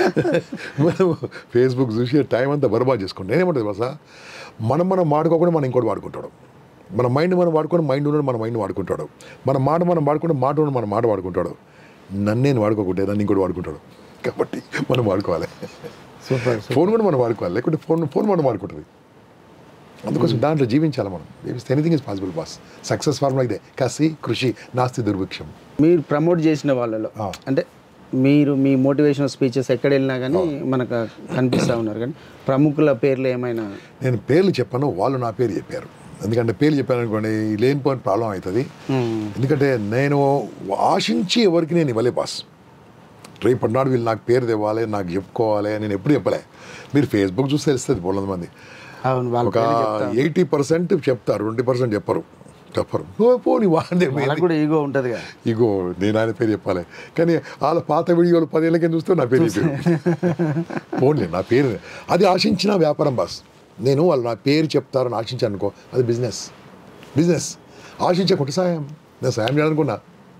మనం ఫేస్బుక్ చూసి టైం అంతా బర్బాద్ చేసుకోండి నేనేమంటుంది బసా మనం మనం వాడుకోకుండా మనం ఇంకోటి వాడుకుంటాడు మన మైండ్ మనం వాడుకొని మైండ్ ఉన్నాడు మన మైండ్ వాడుకుంటాడు మన మాట మనం వాడుకుంటే మాట ఉన్నాడు మన మాట వాడుకుంటాడు నన్ను నేను వాడుకోకుంటే నన్ను ఇంకోటి వాడుకుంటాడు కాబట్టి మనం వాడుకోవాలి సూపర్ ఫోన్ కూడా మనం వాడుకోవాలి లేకుంటే ఫోన్ ఫోన్ మనం వాడుకుంటుంది అందుకోసం దాంట్లో జీవించాలి మనం anything is possible boss success formula ఇదే కసి కృషి నాస్తి దుర్భిక్షం మీరు ప్రమోట్ చేసిన వాళ్ళలో ఆ. అంటే మీరు మీ మోటివేషనల్ స్పీచెస్ ఎక్కడ వెళ్ళినా కానీ మనకు కనిపిస్తూ ఉన్నారు కానీ ప్రముఖుల పేర్లు ఏమైనా నేను పేర్లు చెప్పాను వాళ్ళు నా పేరు చెప్పారు ఎందుకంటే పేర్లు చెప్పాను అనుకోండి లేనిపోయిన ప్రాబ్లం అవుతుంది మ్మ్. ఎందుకంటే నేను ఆశించి ఎవరికి నేను ఇవ్వలే బాస్ రేపటి నాడు వీళ్ళు నాకు పేరు తెవ్వాలి నాకు చెప్పుకోవాలి నేను ఎప్పుడు చెప్పలే మీరు ఫేస్బుక్ చూస్తే తెలుస్తుంది బోళ్ళ మంది అవును వాళ్ళ ఒక పేర్లు చెప్తా. ఎయిటీ పర్సెంట్ చెప్తారు ట్వంటీ పర్సెంట్ చెప్పరు చెప్పరు ఓ పోనీ వాడే వాళ్ళకు కూడా ఈగో ఉంటుంది కదా ఇగో నేను ఆయన పేరు చెప్పాలి కానీ వాళ్ళ పాత వీడియోలు పదేళ్ళ కింద చూస్తే నా పేరు చెప్పారు పోన్లే నా పేరు అది ఆశించిన వ్యాపారం బాస్ నేను వాళ్ళు నా పేరు చెప్తారని ఆశించాను అనుకో అది బిజినెస్ బిజినెస్ ఆశించకుంటే సాయం నేను సాయం చేయాలనుకున్నా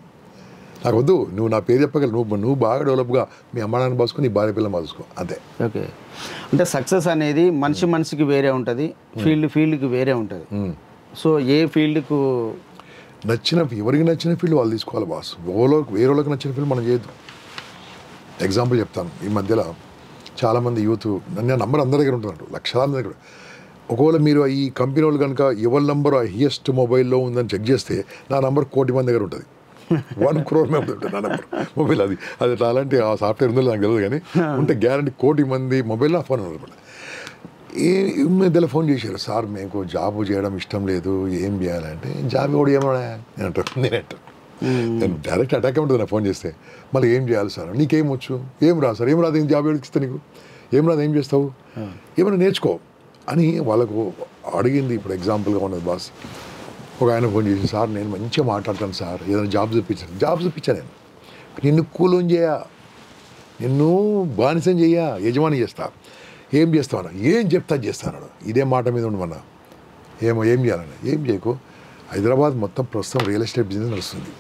నాకు వద్దు నువ్వు నా పేరు చెప్పగలవు నువ్వు నువ్వు బాగా డెవలప్గా మీ అమ్మ నాన్న బాసుకో నీ భార్య పిల్లలు బాసుకో అంతే ఓకే అంటే సక్సెస్ అనేది మనిషి మనిషికి వేరే ఉంటుంది ఫీల్డ్ ఫీల్డ్కి వేరే ఉంటుంది సో ఏ ఫీల్డ్కు నచ్చిన ఎవరికి నచ్చిన ఫీల్డ్ వాళ్ళు తీసుకోవాలి బాస్ ఓలో వేరే వాళ్ళకి నచ్చిన ఫీల్డ్ మనం చేయొద్దు ఎగ్జాంపుల్ చెప్తాను ఈ మధ్యలో చాలామంది యూత్ నా నంబర్ అందరి దగ్గర ఉంటున్నారు లక్షలాది దగ్గర ఒకవేళ మీరు ఈ కంపెనీ వాళ్ళు కనుక ఎవరి నంబర్ హైయెస్ట్ మొబైల్లో ఉందని చెక్ చేస్తే నా నంబర్ కోటి మంది దగ్గర ఉంటుంది వన్ క్రోర్ మెంబర్ ఉంటుంది నా నెంబర్ మొబైల్ అది అది ఎట్లా అలాంటి ఆ సాఫ్ట్వేర్ ఉందో నాకు తెలియదు కానీ ఉంటే గ్యారంటీ కోటి మంది మొబైల్ నా ఫోన్ అనమాట ఏ ఈ మధ్యలో ఫోన్ చేశారు సార్ మీకు జాబ్ చేయడం ఇష్టం లేదు ఏం చేయాలంటే జాబ్ కూడా ఏమన్నా నేను అంటాను నేను అంటాను నేను డైరెక్ట్ అటాక్ ఉంటుంది నా ఫోన్ చేస్తే మళ్ళీ ఏం చేయాలి సార్ నీకేం వచ్చు ఏం రాదు సార్ ఏం రాదు ఏం జాబ్ ఎడికిస్తా నీకు ఏం రాదు ఏం చేస్తావు ఏమైనా నేర్చుకో అని వాళ్ళకు అడిగింది ఇప్పుడు ఎగ్జాంపుల్గా ఉన్నది బాస్ ఒక ఆయన ఫోన్ చేసి సార్ నేను మంచిగా మాట్లాడతాను సార్ ఏదైనా జాబ్ చూపించాను జాబ్ చూపించాను నేను నిన్ను కూలోని చేయ నిన్ను బానిసం చెయ్య యజమాని చేస్తా ఏం చేస్తావు ఏం చెప్తా చేస్తాను ఇదే మాట మీద ఉండమన్నా ఏమో ఏం చేయాలన్నా ఏం చేయకు హైదరాబాద్ మొత్తం ప్రస్తుతం రియల్ ఎస్టేట్ బిజినెస్ నడుస్తుంది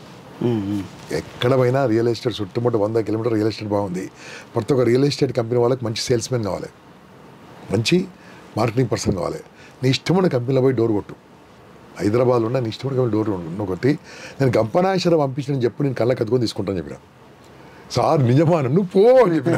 ఎక్కడ పోయినా రియల్ ఎస్టేట్ చుట్టుముట్ట వంద కిలోమీటర్ రియల్ ఎస్టేట్ బాగుంది ప్రతి ఒక్క రియల్ ఎస్టేట్ కంపెనీ వాళ్ళకి మంచి సేల్స్మెన్ కావాలి మంచి మార్కెటింగ్ పర్సన్ కావాలి నీ ఇష్టమైన కంపెనీలో పోయి డోర్ కొట్టు హైదరాబాద్లో ఉన్న నీ ఇష్టమైన కంపెనీ డోర్ ఉన్న ఒకటి నేను గంపనాశ్వర పంపించిన చెప్పు నేను కళ్ళకి కత్తుకొని తీసుకుంటాను చెప్పిన సార్ నిజమా నువ్వు పో అని చెప్పిన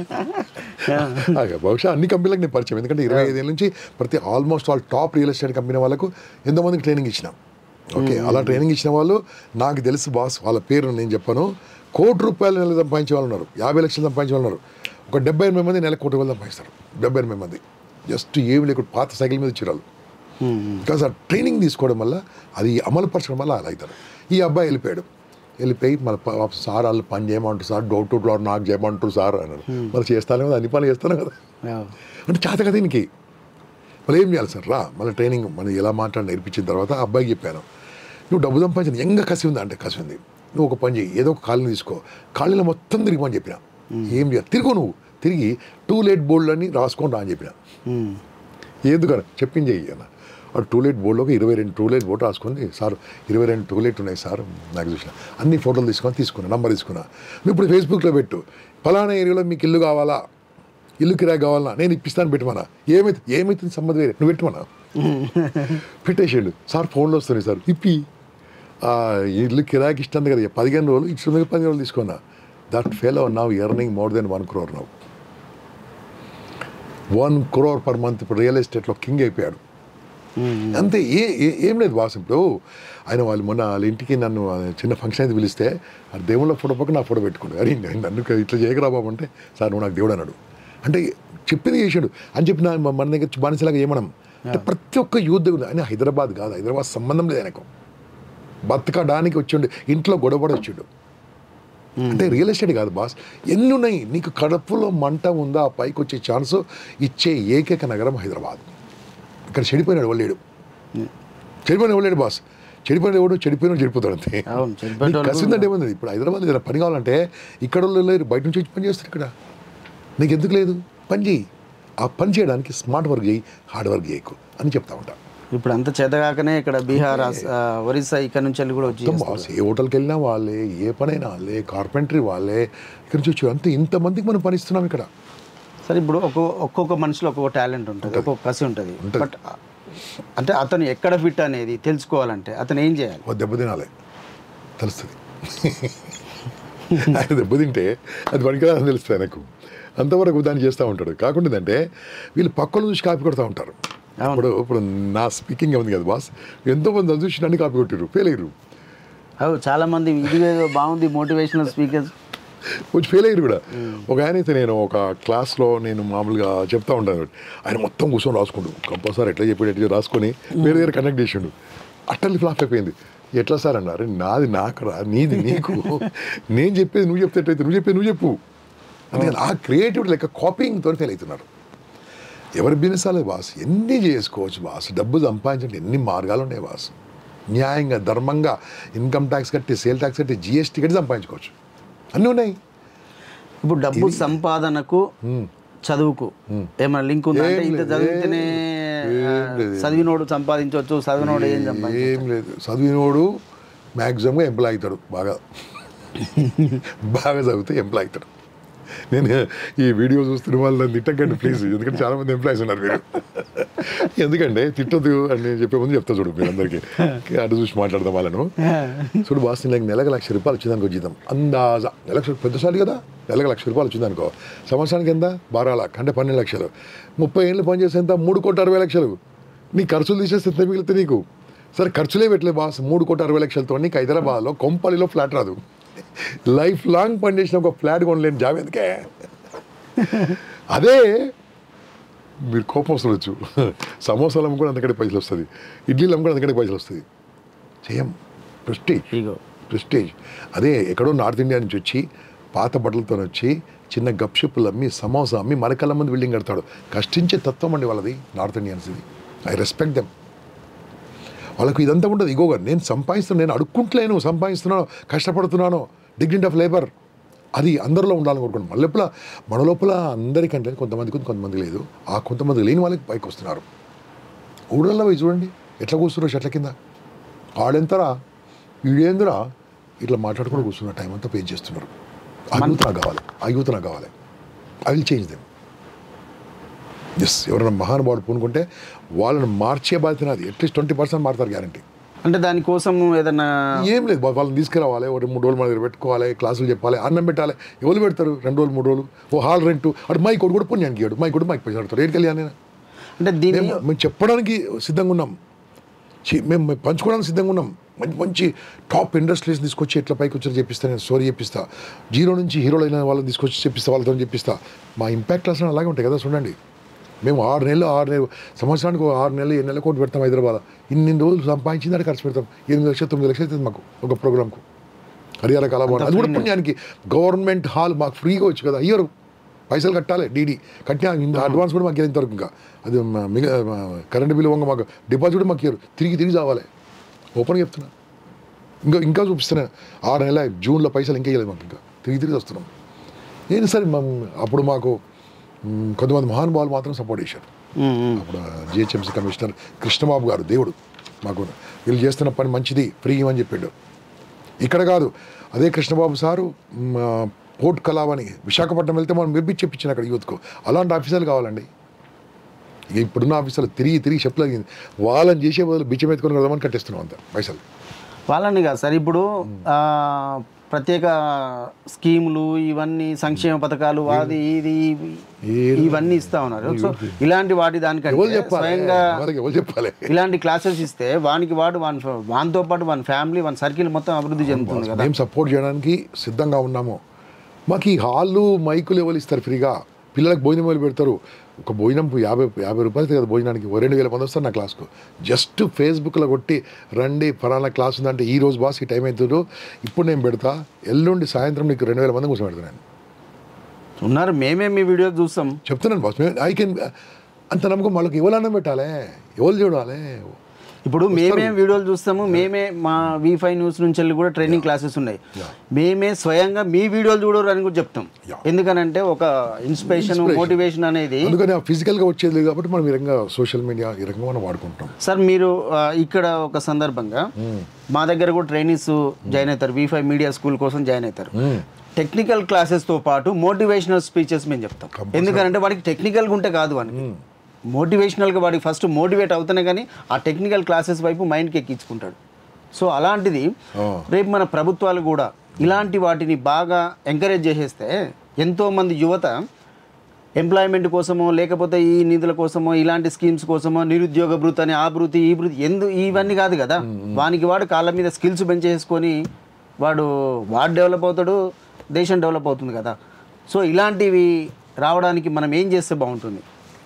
అలాగే బహుశా అన్ని కంపెనీలకు నేను పరిచయం ఎందుకంటే ఇరవై ఐదేళ్ళ నుంచి ప్రతి almost all top real estate company వాళ్ళకు ఎంతోమందికి ట్రైనింగ్ ఇచ్చినాం ఓకే అలా ట్రైనింగ్ ఇచ్చిన వాళ్ళు నాకు తెలుసు బాస్ వాళ్ళ పేరు నేను చెప్పాను కోటి రూపాయలు నెల సంపాదించే వాళ్ళు ఉన్నారు యాభై లక్షలు సంపాదించే వాళ్ళు ఉన్నారు ఒక డెబ్బై ఎనిమిది మంది నెల కోటి రూపాయలు సంపాదిస్తారు డెబ్బై ఎనిమిది మంది జస్ట్ ఏమి లేకుండా పాత సైకిల్ మీద ఇచ్చారు వాళ్ళు బికాస్ ఆ ట్రైనింగ్ తీసుకోవడం వల్ల అది అమలుపరచడం వల్ల అలా అవుతారు ఈ అబ్బాయి వెళ్ళిపోయాడు వెళ్ళిపోయి మళ్ళీ సార్ వాళ్ళు పని చేయమంటారు సార్ డోర్ టు డోర్ నాకు చేయమంటారు సార్ అన్నారు మరి చేస్తాను కదా అన్ని పనులు చేస్తాను కదా అంటే చేత కదా దీనికి మళ్ళీ ఏం చేయాలి సార్ రా మళ్ళీ ట్రైనింగ్ మనం ఎలా మాట్లాడి నేర్పించిన తర్వాత ఆ అబ్బాయికి చెప్పాను నువ్వు డబ్బు సంపాదించిన ఎంగ కసి ఉంది అంటే కసి ఉంది నువ్వు ఒక పని చేయి ఏదో ఒక కాలనీ తీసుకో కాలనీలో మొత్తం తిరిగిమని చెప్పిన ఏం చేయాలి తిరుగు నువ్వు తిరిగి టూ లేట్ బోర్డులని రాసుకొని రా అని చెప్పిన ఎందుకని చెప్పింది చెయ్యి అన్న ఆ టూలెట్ బోర్డులోకి ఇరవై రెండు టూలెట్ బోర్డు రాసుకుంది సార్ ఇరవై రెండు టూలెట్ ఉన్నాయి సార్ నాకు చూసిన అన్ని ఫోటోలు తీసుకొని తీసుకున్నా నంబర్ తీసుకున్నా నువ్వు ఇప్పుడు ఫేస్బుక్లో పెట్టు ఫలానా ఏరియాలో మీకు ఇల్లు కావాలా ఇల్లు కిరాయి కావాలా నేను ఇప్పిస్తాను పెట్టమన్నా ఏమైతే ఏమైతుంది సంబంధం వేరే నువ్వు పెట్టమన్నా పెట్టేసాడు సార్ ఫోన్లో వస్తున్నాయి సార్ ఇప్పి ఆ ఇల్లు కిరాయికి ఇష్టం కదా పదిహేను రోజులు ఇచ్చిన మీద పదిహేను రోజులు తీసుకున్నా that fellow now earning more than one crore now one crore per month ఇప్పుడు రియల్ ఎస్టేట్లో కింగ్ అయిపోయాడు అంతే ఏ ఏ- ఏం లేదు బాస్ ఇప్పుడు ఆయన వాళ్ళు మొన్న వాళ్ళ ఇంటికి నన్ను ఆ చిన్న ఫంక్షన్ అయితే పిలిస్తే ఆ దేవుళ్ళ ఫోటో పక్క నా ఫోటో పెట్టుకోండి అరే నేను నన్ను ఇట్లా చేయకరా బాబు అంటే సార్ నువ్వు నాకు దేవుడు అన్నాడు అంటే చెప్పింది చేశాడు అని చెప్పి నా మన దగ్గర బానిసలాగా ఏమనం అంటే ప్రతి ఒక్క యూత్ ఆయన హైదరాబాద్ కాదు హైదరాబాద్ సంబంధం లేదు ఆయనకు బతకడానికి వచ్చిండు ఇంట్లో గొడవపడి వచ్చిండు అంటే రియల్ ఎస్టేట్ కాదు బాస్ ఎన్ని ఉన్నాయి నీకు కడుపులో మంట ఉందా ఆ పైకి వచ్చే ఛాన్స్ ఇచ్చే ఏకైక నగరం హైదరాబాద్ ఇక్కడ చెడిపోయినాడు వాళ్ళేడు చెడిపోయిన వాళ్ళేడు బాస్ చెడిపోయిన ఎవడు చెడిపోయిన చెడిపోతాడు అంతే అవును, చెడిపోయిన నీకు వాళ్ళు కసిందంటే ఏముంది ఇప్పుడు హైదరాబాద్ ఏదైనా పని కావాలంటే ఇక్కడ వాళ్ళు లేరు బయట నుంచి వచ్చి పని చేస్తారు ఇక్కడ నీకు ఎందుకు లేదు పని చేయి ఆ పని చేయడానికి స్మార్ట్ వర్క్ చేయి హార్డ్ వర్క్ చేయకు అని చెప్తా ఉంటా ఇప్పుడు అంత చేతగాకనే ఇక్కడ బీహార్ అస్- ఆ, ఒరిస్సా ఇక్కడ నుంచి వెళ్ళి కూడా వచ్చి మొత్తం చేస్తారు. బాస్ ఏ హోటల్కి వెళ్ళినా వాళ్ళే ఏ పనైనా వాళ్ళే కార్పెంటరీ వాళ్ళే ఇక్కడ నుంచి వచ్చి అంతే ఇంతమందికి మనం పని ఇస్తున్నాం ఇక్కడ సరే ఇప్పుడు ఒక్కొక్క ఒక్కొక్క మనిషిలో ఒక్కొక్క టాలెంట్ ఉంటుంది ఒక్కొక్క కసి ఉంటుంది ఉంటది. బట్ అంటే అతను ఎక్కడ ఫిట్ అనేది తెలుసుకోవాలంటే అతను ఏం చేయాలి ఓ దెబ్బ తినాలి తెలుస్తుంది ఆయన దెబ్బతింటే అది పనికిరాదని తెలుస్తుంది ఆయనకు అంతవరకు దాన్ని చేస్తూ ఉంటాడు కాకుండా ఏంటంటే వీళ్ళు పక్కన చూసి కాపీ కొడతా ఉంటారు అవును. ఇప్పుడు ఇప్పుడు నా స్పీకింగ్ ఉంది కదా బాస్ ఎంతోమంది అది చూసి నన్ను కాపీ కొట్టారు ఫెయిల్ అయ్యారు అవు చాలా మంది ఇది ఏదో బాగుంది మోటివేషనల్ స్పీకర్స్ వచ్చి ఫెయిల్ అయ్యారు కూడా ఒక ఆయన అయితే నేను ఒక క్లాస్లో నేను మామూలుగా చెప్తా ఉంటాను ఆయన మొత్తం కూర్చొని రాసుకుంటూ కంపల్సరీ ఎట్లా చెప్పాడు ఎట్లా రాసుకొని వేరే దగ్గర కనెక్ట్ చేసిండు అట్టల్లి ఫ్లాప్ అయిపోయింది ఎట్లా సార్ అన్నారు నాది నాకు రా నీది నీకు నేను చెప్పేది నువ్వు చెప్తే ఎట్లయితే నువ్వు చెప్పేది నువ్వు చెప్పు అందుకని ఆ క్రియేటివిటీ లెక్క కాపీయింగ్తో ఫెయిల్ అవుతున్నారు ఎవరి బిజినెస్ అలే బాస్ ఎన్ని చేసుకోవచ్చు బాస్ డబ్బు సంపాదించండి ఎన్ని మార్గాలు ఉన్నాయి బాస్ న్యాయంగా ధర్మంగా ఇన్కమ్ ట్యాక్స్ కట్టి సేల్ ట్యాక్స్ కట్టి జిఎస్టీ కట్టి సంపాదించుకోవచ్చు అన్నీ ఉన్నాయి ఇప్పుడు డబ్బు సంపాదనకు చదువుకు ఏమైనా లింక్ ఉందా అంటే ఏం ఇంత లేదు, చదివితేనే ఏం ఆ, లేదు. చదివినోడు సంపాదించవచ్చు చదివినోడు ఏం సంపాదించవచ్చు ఏం లేదు చదివినోడు మ్యాక్సిమంగా ఎంప్లాయ్ అవుతాడు బాగా బాగా చదివితే ఎంప్లాయ్ అవుతాడు నేను ఈ వీడియో చూస్తున్న వాళ్ళు నన్ను తిట్టకండి ప్లీజ్ ఎందుకంటే చాలా మంది ఎంప్లాయీస్ ఉన్నారు మీరు ఎందుకంటే తిట్టదు అని నేను చెప్పే ముందు చెప్తా చూడు మీరు అందరికీ అటు చూసి మాట్లాడదాం వాళ్ళను చూడు బాస్ నీకు నెలకు లక్ష రూపాయలు వచ్చిందనుకో జీతం అందాజా నెలకు పెద్దసారి కదా నెలకు లక్ష రూపాయలు వచ్చిందనుకో సంవత్సరానికి ఎంత బారా లాక్ అంటే పన్నెండు లక్షలు ముప్పై ఏళ్ళు పనిచేస్తే ఎంత మూడు కోట్ల అరవై లక్షలు నీ ఖర్చులు తీసేస్తే ఎంత మిగిలితే నీకు సరే ఖర్చులే పెట్టలే బాస్ మూడు కోట్ల అరవై లక్షలతో నీకు హైదరాబాద్లో కొంపల్లిలో ఫ్లాట్ రాదు లైఫ్ లాంగ్ పనిచేసిన ఒక ఫ్లాట్ కొనలేని జాబ్ ఎందుకే అదే మీరు కోపం వస్తుండొచ్చు సమోసాలు అమ్ముకొని అంతకడే పైసలు వస్తుంది ఇడ్లీలు అమ్ముకొని అంతకడే పైసలు వస్తుంది చేయం ప్రెస్టేజ్ ఇగో ప్రెస్టేజ్ అదే ఎక్కడో నార్త్ ఇండియా నుంచి వచ్చి పాత బట్టలతో వచ్చి చిన్న గప్షిప్పులు అమ్మి సమోసా అమ్మి మరకల్ల మంది బిల్డింగ్ కడతాడు కష్టించే తత్వం అండి వాళ్ళది నార్త్ ఇండియన్స్ ఇది ఐ రెస్పెక్ట్ దెమ్ వాళ్ళకు ఇదంతా ఉండదు ఇగోగా నేను సంపాదిస్తున్నాను నేను అడుక్కుంటలేను సంపాదిస్తున్నాను కష్టపడుతున్నాను డిగ్నిటీ ఆఫ్ లేబర్ అది అందరిలో ఉండాలని కోరుకుంటున్నాను మన లోపల మన లోపల అందరికంటే కొంతమందికి ఉంది, కొంతమంది లేదు ఆ కొంతమంది లేని వాళ్ళకి పైకి వస్తున్నారు ఊళ్ళల్లో పోయి చూడండి ఎట్లా కూర్చున్నారు చెట్ల కింద ఆడెంతరా వీడేందురా ఇట్లా మాట్లాడుకుని కూర్చున్న టైం అంతా పే చేస్తున్నారు ఆ యూత్ నాకు కావాలి ఆ యూత్ నాకు కావాలి I will change them yes ఎవరైనా మహానుభావుడు పూనుకుంటే వాళ్ళని మార్చే బాధ్యత నాది అట్లీస్ట్ ట్వంటీ పర్సెంట్ మారుతారు గ్యారంటీ అంటే దానికోసం ఏదన్నా ఏం లేదు బా- వాళ్ళని తీసుకురావాలి ఒక రెండు మూడు రోజులు మన దగ్గర పెట్టుకోవాలి క్లాసులు చెప్పాలి అన్నం పెట్టాలి ఎవరు పెడతారు రెండు రోజులు మూడు రోజులు ఓ హాల్ రెంట్ అటు మైక్ కొడు కూడా పుణ్యానికి ఇయ్యాడు మైక్ కూడా మైక్ పైసలు పెడతారు ఏడికి వెళ్ళి నేను అంటే దీన్ని మేము మేము చెప్పడానికి సిద్ధంగా ఉన్నాం చి- మేము మేము పంచుకోవడానికి సిద్ధంగా ఉన్నాం మంచి మంచి టాప్ ఇండస్ట్రీస్ తీసుకొచ్చి ఎట్లా పైకి వచ్చారో చెప్పిస్తా నేను స్టోరీ చెప్పిస్తా జీరో నుంచి హీరోలు అయిన వాళ్ళని తీసుకొచ్చి చెప్పిస్తా వాళ్ళతో చెప్పిస్తా మా ఇంపాక్ట్ క్లాస్ అలాగే ఉంటాయి కదా చూడండి మేము ఆరు నెలలు ఆరు నెలలు సంవత్సరానికి ఒక ఆరు నెలలు ఎన్ని నెలలు కోటి పెడతాం హైదరాబాద్ ఇన్ని రోజులు సంపాదించింది దాన్ని ఖర్చు పెడతాం ఎనిమిది లక్షలు తొమ్మిది లక్షలు అవుతుంది మాకు ఒక ప్రోగ్రామ్కు హరియాణ కళాభవన్ అది కూడా పుణ్యానికి గవర్నమెంట్ హాల్ మాకు ఫ్రీగా వచ్చు కదా అయ్యారు పైసలు కట్టాలి డీడీ కట్టిన ఇంత అడ్వాన్స్ కూడా మాకు ఇంతవరకు ఇంకా అది మా మిగ మా కరెంట్ బిల్లు వంగ మాకు డిపాజిట్ కూడా మాకు ఇయ్యరు తిరిగి తిరిగి చావాలి ఓపెన్గా చెప్తున్నా ఇంకా ఇంకా చూపిస్తున్నా ఆరు నెలల జూన్లో పైసలు ఇంకా ఇవ్వలేదు మాకు ఇంకా తిరిగి తిరిగి వస్తున్నాం నేను సరే మా అప్పుడు మాకు మ్, కొంతమంది మహానుభావులు మాత్రం సపోర్ట్ చేశారు ఉమ్, ఉమ్. అప్పుడు జిహెచ్ఎంసీ కమిషనర్ కృష్ణబాబు గారు దేవుడు మాకు వీళ్ళు చేస్తున్న పని మంచిది ఫ్రీ అని చెప్పాడు ఇక్కడ కాదు అదే కృష్ణబాబు సారు మ్, పోర్ట్ కలావని విశాఖపట్నం వెళ్తే మనం మెబ్బి చెప్పించిన అక్కడ యూత్కు అలాంటి ఆఫీసర్లు కావాలండి ఇక ఇప్పుడున్న ఆఫీసర్లు తిరిగి తిరిగి చెప్పలేదు వాళ్ళని చేసే బదులు బిచ్చం ఎత్తుకొని కదమని కట్టేస్తున్నాం అంత పైసలు వాళ్ళని కాదు సార్ ఇప్పుడు ఆ, ప్రత్యేక స్కీములు ఇవన్నీ సంక్షేమ పథకాలు అది ఇది ఇవి- ఏడు. ఇవన్నీ ఇస్తా ఉన్నారు సో ఇలాంటి వాటి ఎవరు దానికంటే చెప్పాలి స్వయంగా మనకి ఎవరు చెప్పాలి ఇలాంటి క్లాసెస్ ఇస్తే వానికి వాడు వాని వానితో పాటు వాని ఫ్యామిలీ వాని సర్కిల్ మొత్తం అభివృద్ధి చెందుతుంది కదా మేము సపోర్ట్ చేయడానికి సిద్ధంగా ఉన్నాము మాకు ఈ హాళ్ళు మైకులు ఎవరు ఇస్తారు ఫ్రీగా పిల్లలకు భోజనం ఎవరు పెడతారు ఒక భోజనం యాభై యాభై రూపాయలు అవుతుంది కదా భోజనానికి ఓ రెండు వేల మంది వస్తారు నా క్లాస్కు జస్ట్ ఫేస్బుక్లో కొట్టి రండి ఫలానా క్లాస్ ఉందంటే ఈ రోజు బాస్ ఈ టైం అవుతుందో ఇప్పుడు నేను పెడతా ఎల్లుండి సాయంత్రం నీకు రెండు వేల మంది కూర్చో పెడతాను ఉన్నారు మేమే మీ వీడియో చూస్తాం చెప్తున్నాను బాస్ ఐ కెన్ అంత నమ్మకం వాళ్ళకి ఎవరన్నా పెట్టాలి ఎవరు చూడాలి ఇప్పుడు మేమే వీడియోలు చూస్తాము మేమే మా వి ఫైవ్ న్యూస్ నుంచి వెళ్ళి కూడా ట్రైనింగ్ క్లాసెస్ ఉన్నాయి మేమే స్వయంగా మీ వీడియోలు చూడరు అని కూడా చెప్తాం Yeah. ఎందుకనంటే ఒక ఇన్స్పిరేషన్ మోటివేషన్ అనేది అందుకని ఆ ఫిజికల్గా వచ్చేది లేదు కాబట్టి మనం ఈ రకంగా సోషల్ మీడియా ఈ రకంగా మనం వాడుకుంటాం సార్ మీరు ఆ, ఇక్కడ ఒక సందర్భంగా మా దగ్గర కూడా ట్రైనీస్ జాయిన్ అవుతారు వి ఫైవ్ మీడియా స్కూల్ కోసం జాయిన్ అవుతారు టెక్నికల్ క్లాసెస్తో పాటు మోటివేషనల్ స్పీచెస్ మేము చెప్తాం ఎందుకంటే వాడికి టెక్నికల్గా ఉంటే కాదు వానికి మోటివేషనల్గా వాడికి ఫస్ట్ మోటివేట్ అవుతానే కానీ ఆ టెక్నికల్ క్లాసెస్ వైపు మైండ్కి ఎక్కించుకుంటాడు సో అలాంటిది Oh. రేపు మన ప్రభుత్వాలు కూడా ఇలాంటి వాటిని బాగా ఎంకరేజ్ చేసేస్తే ఎంతోమంది యువత ఎంప్లాయ్మెంట్ కోసమో లేకపోతే ఈ నిధుల కోసమో ఇలాంటి స్కీమ్స్ కోసమో నిరుద్యోగ భృతి అని ఆ భృతి ఈ భృతి ఎందు ఇవన్నీ కాదు కదా వానికి వాడు కాళ్ళ మీద స్కిల్స్ పెంచేసుకొని వాడు వాడు డెవలప్ అవుతాడు దేశం డెవలప్ అవుతుంది కదా సో ఇలాంటివి రావడానికి మనం ఏం చేస్తే బాగుంటుంది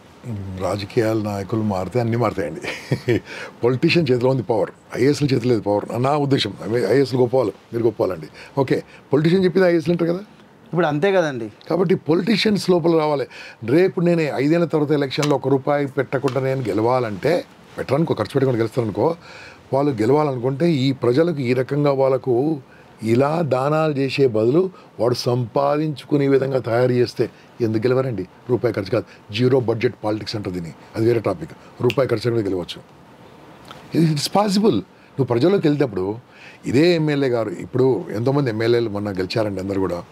రాజకీయాల నాయకులు మారితే అన్నీ మారుతాయండి పొలిటీషియన్ చేతిలో ఉంది పవర్ ఐఏఎస్ల చేతిలో లేదు పవర్ నా ఉద్దేశం ఐఏఎస్లు గొప్పవాళ్ళు మీరు గొప్పవాళ్ళండి ఓకే పొలిటీషియన్ చెప్పింది ఐఏఎస్లు అంటారు కదా ఇప్పుడు అంతే కదండి కాబట్టి పొలిటీషియన్స్ లోపల రావాలి రేపు నేను ఐదేళ్ల తర్వాత ఎలక్షన్లో ఒక రూపాయి పెట్టకుండా నేను గెలవాలంటే పెట్టడానికి ఖర్చు పెట్టుకొని గెలుస్తారనుకో వాళ్ళు గెలవాలనుకుంటే ఈ ప్రజలకు ఈ రకంగా వాళ్ళకు ఇలా దానాలు చేసే బదులు వాడు సంపాదించుకునే విధంగా తయారు చేస్తే ఎందుకు గెలవరండి రూపాయి ఖర్చు కాదు జీరో బడ్జెట్ పాలిటిక్స్ అంటుంది దీన్ని అది వేరే టాపిక్ రూపాయి ఖర్చు కూడా గెలవచ్చు ఇది ఇట్స్ పాసిబుల్ నువ్వు ప్రజల్లోకి వెళ్తేప్పుడు ఇదే ఎమ్మెల్యే గారు ఇప్పుడు ఎంతోమంది ఎమ్మెల్యేలు మొన్న గెలిచారండి అందరు కూడా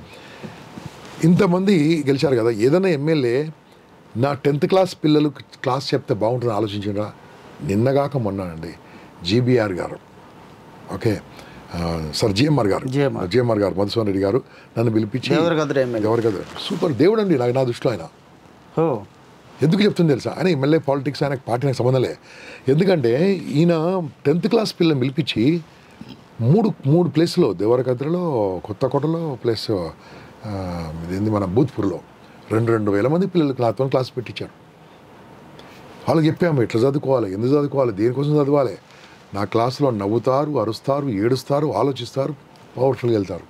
ఇంతమంది గెలిచారు కదా ఏదైనా ఎమ్మెల్యే నా టెన్త్ క్లాస్ పిల్లలు క్లాస్ చెప్తే బాగుంటుందని ఆలోచించరా నిన్నగాక మొన్న అండి జీబీఆర్ గారు ఓకే ఆ, సార్ జిఎంఆర్ గారు GMR. జిఎంఆర్ గారు మధుసూదన్ రెడ్డి గారు నన్ను పిలిపించి దేవరగద్ర ఎమ్మెల్యే ఎవరు కదా సూపర్ దేవుడు అండి నాకు నా దృష్టిలో ఆయన ఓ ఎందుకు చెప్తుంది తెలుసా ఆయన ఎమ్మెల్యే పాలిటిక్స్ ఆయనకు పార్టీ నాకు సంబంధంలే ఎందుకంటే ఈయన టెన్త్ క్లాస్ పిల్లల్ని పిలిపించి మూడు మూడు ప్లేస్లో దేవరకద్రలో కొత్తకోటలో ప్లస్ ఆ, ఇదేంది మన భూత్పూర్లో రెండు రెండు వేల మంది పిల్లలకు నాతో క్లాస్ పెట్టించారు వాళ్ళకి చెప్పాము ఎట్లా చదువుకోవాలి ఎందుకు చదువుకోవాలి దేనికోసం చదవాలి నా క్లాసులో నవ్వుతారు అరుస్తారు ఏడుస్తారు ఆలోచిస్తారు పవర్ఫుల్గా వెళ్తారు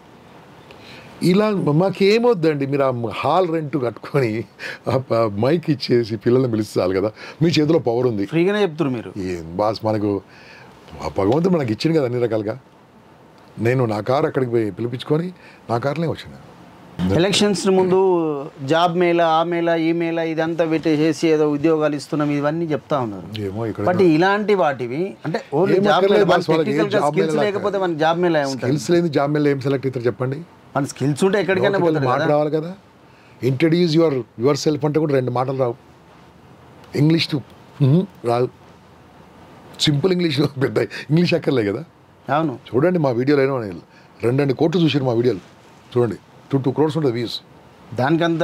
ఇలా మాకేమొద్దండి మీరు ఆ హాల్ రెంట్ కట్టుకొని ఆ ప- మైక్ ఇచ్చేసి పిల్లల్ని పిలిస్తే చాలు కదా మీ చేతిలో పవర్ ఉంది ఫ్రీగానే చెప్తున్నారు మీరు ఏం బాస్ మనకు ఆ భగవంతుడు మనకి ఇచ్చింది కదా అన్ని రకాలుగా నేను నా కారు అక్కడికి పోయి పిలిపించుకొని నా కార్లోనే వచ్చిన ఎలక్షన్స్ ముందు జాబ్ మేళ ఆ మేళ ఈ మేళ ఇదంతా పెట్టేసేసి ఏదో ఉద్యోగాలు ఇస్తున్నాం ఇవన్నీ చెప్తా ఉన్నారు ఏమో ఇక్కడ బట్ ఇలాంటి వాటివి అంటే ఓన్లీ ఏం జాబ్ అక్కర్లేదు మేళ బాస్, వాళ్ళకి ఏ టెక్నికల్ గా జాబ్ స్కిల్స్ మేళ లేకపోతే మన జాబ్ మేళ ఉంటుంది స్కిల్స్ లేని జాబ్ మీద ఏం సెలెక్ట్ అవుతారు చెప్పండి మన స్కిల్స్ ఉంటే ఎక్కడికైనా ఒకటి పోతారు మాట కదా రావాలి కదా ఇంట్రడ్యూస్ యువర్ యువర్ సెల్ఫ్ అంటే కూడా రెండు మాటలు రావు ఇంగ్లీష్ టు మ్మ్, రాదు సింపుల్ ఇంగ్లీష్ పెద్ద ఇంగ్లీష్ అక్కర్లే కదా అవును చూడండి మా వీడియోలు అయినా రెండు రెండు కోట్లు చూసారు మా వీడియోలు చూడండి టూ టూ క్రోర్స్ ఉంటుంది వ్యూస్ దానికంత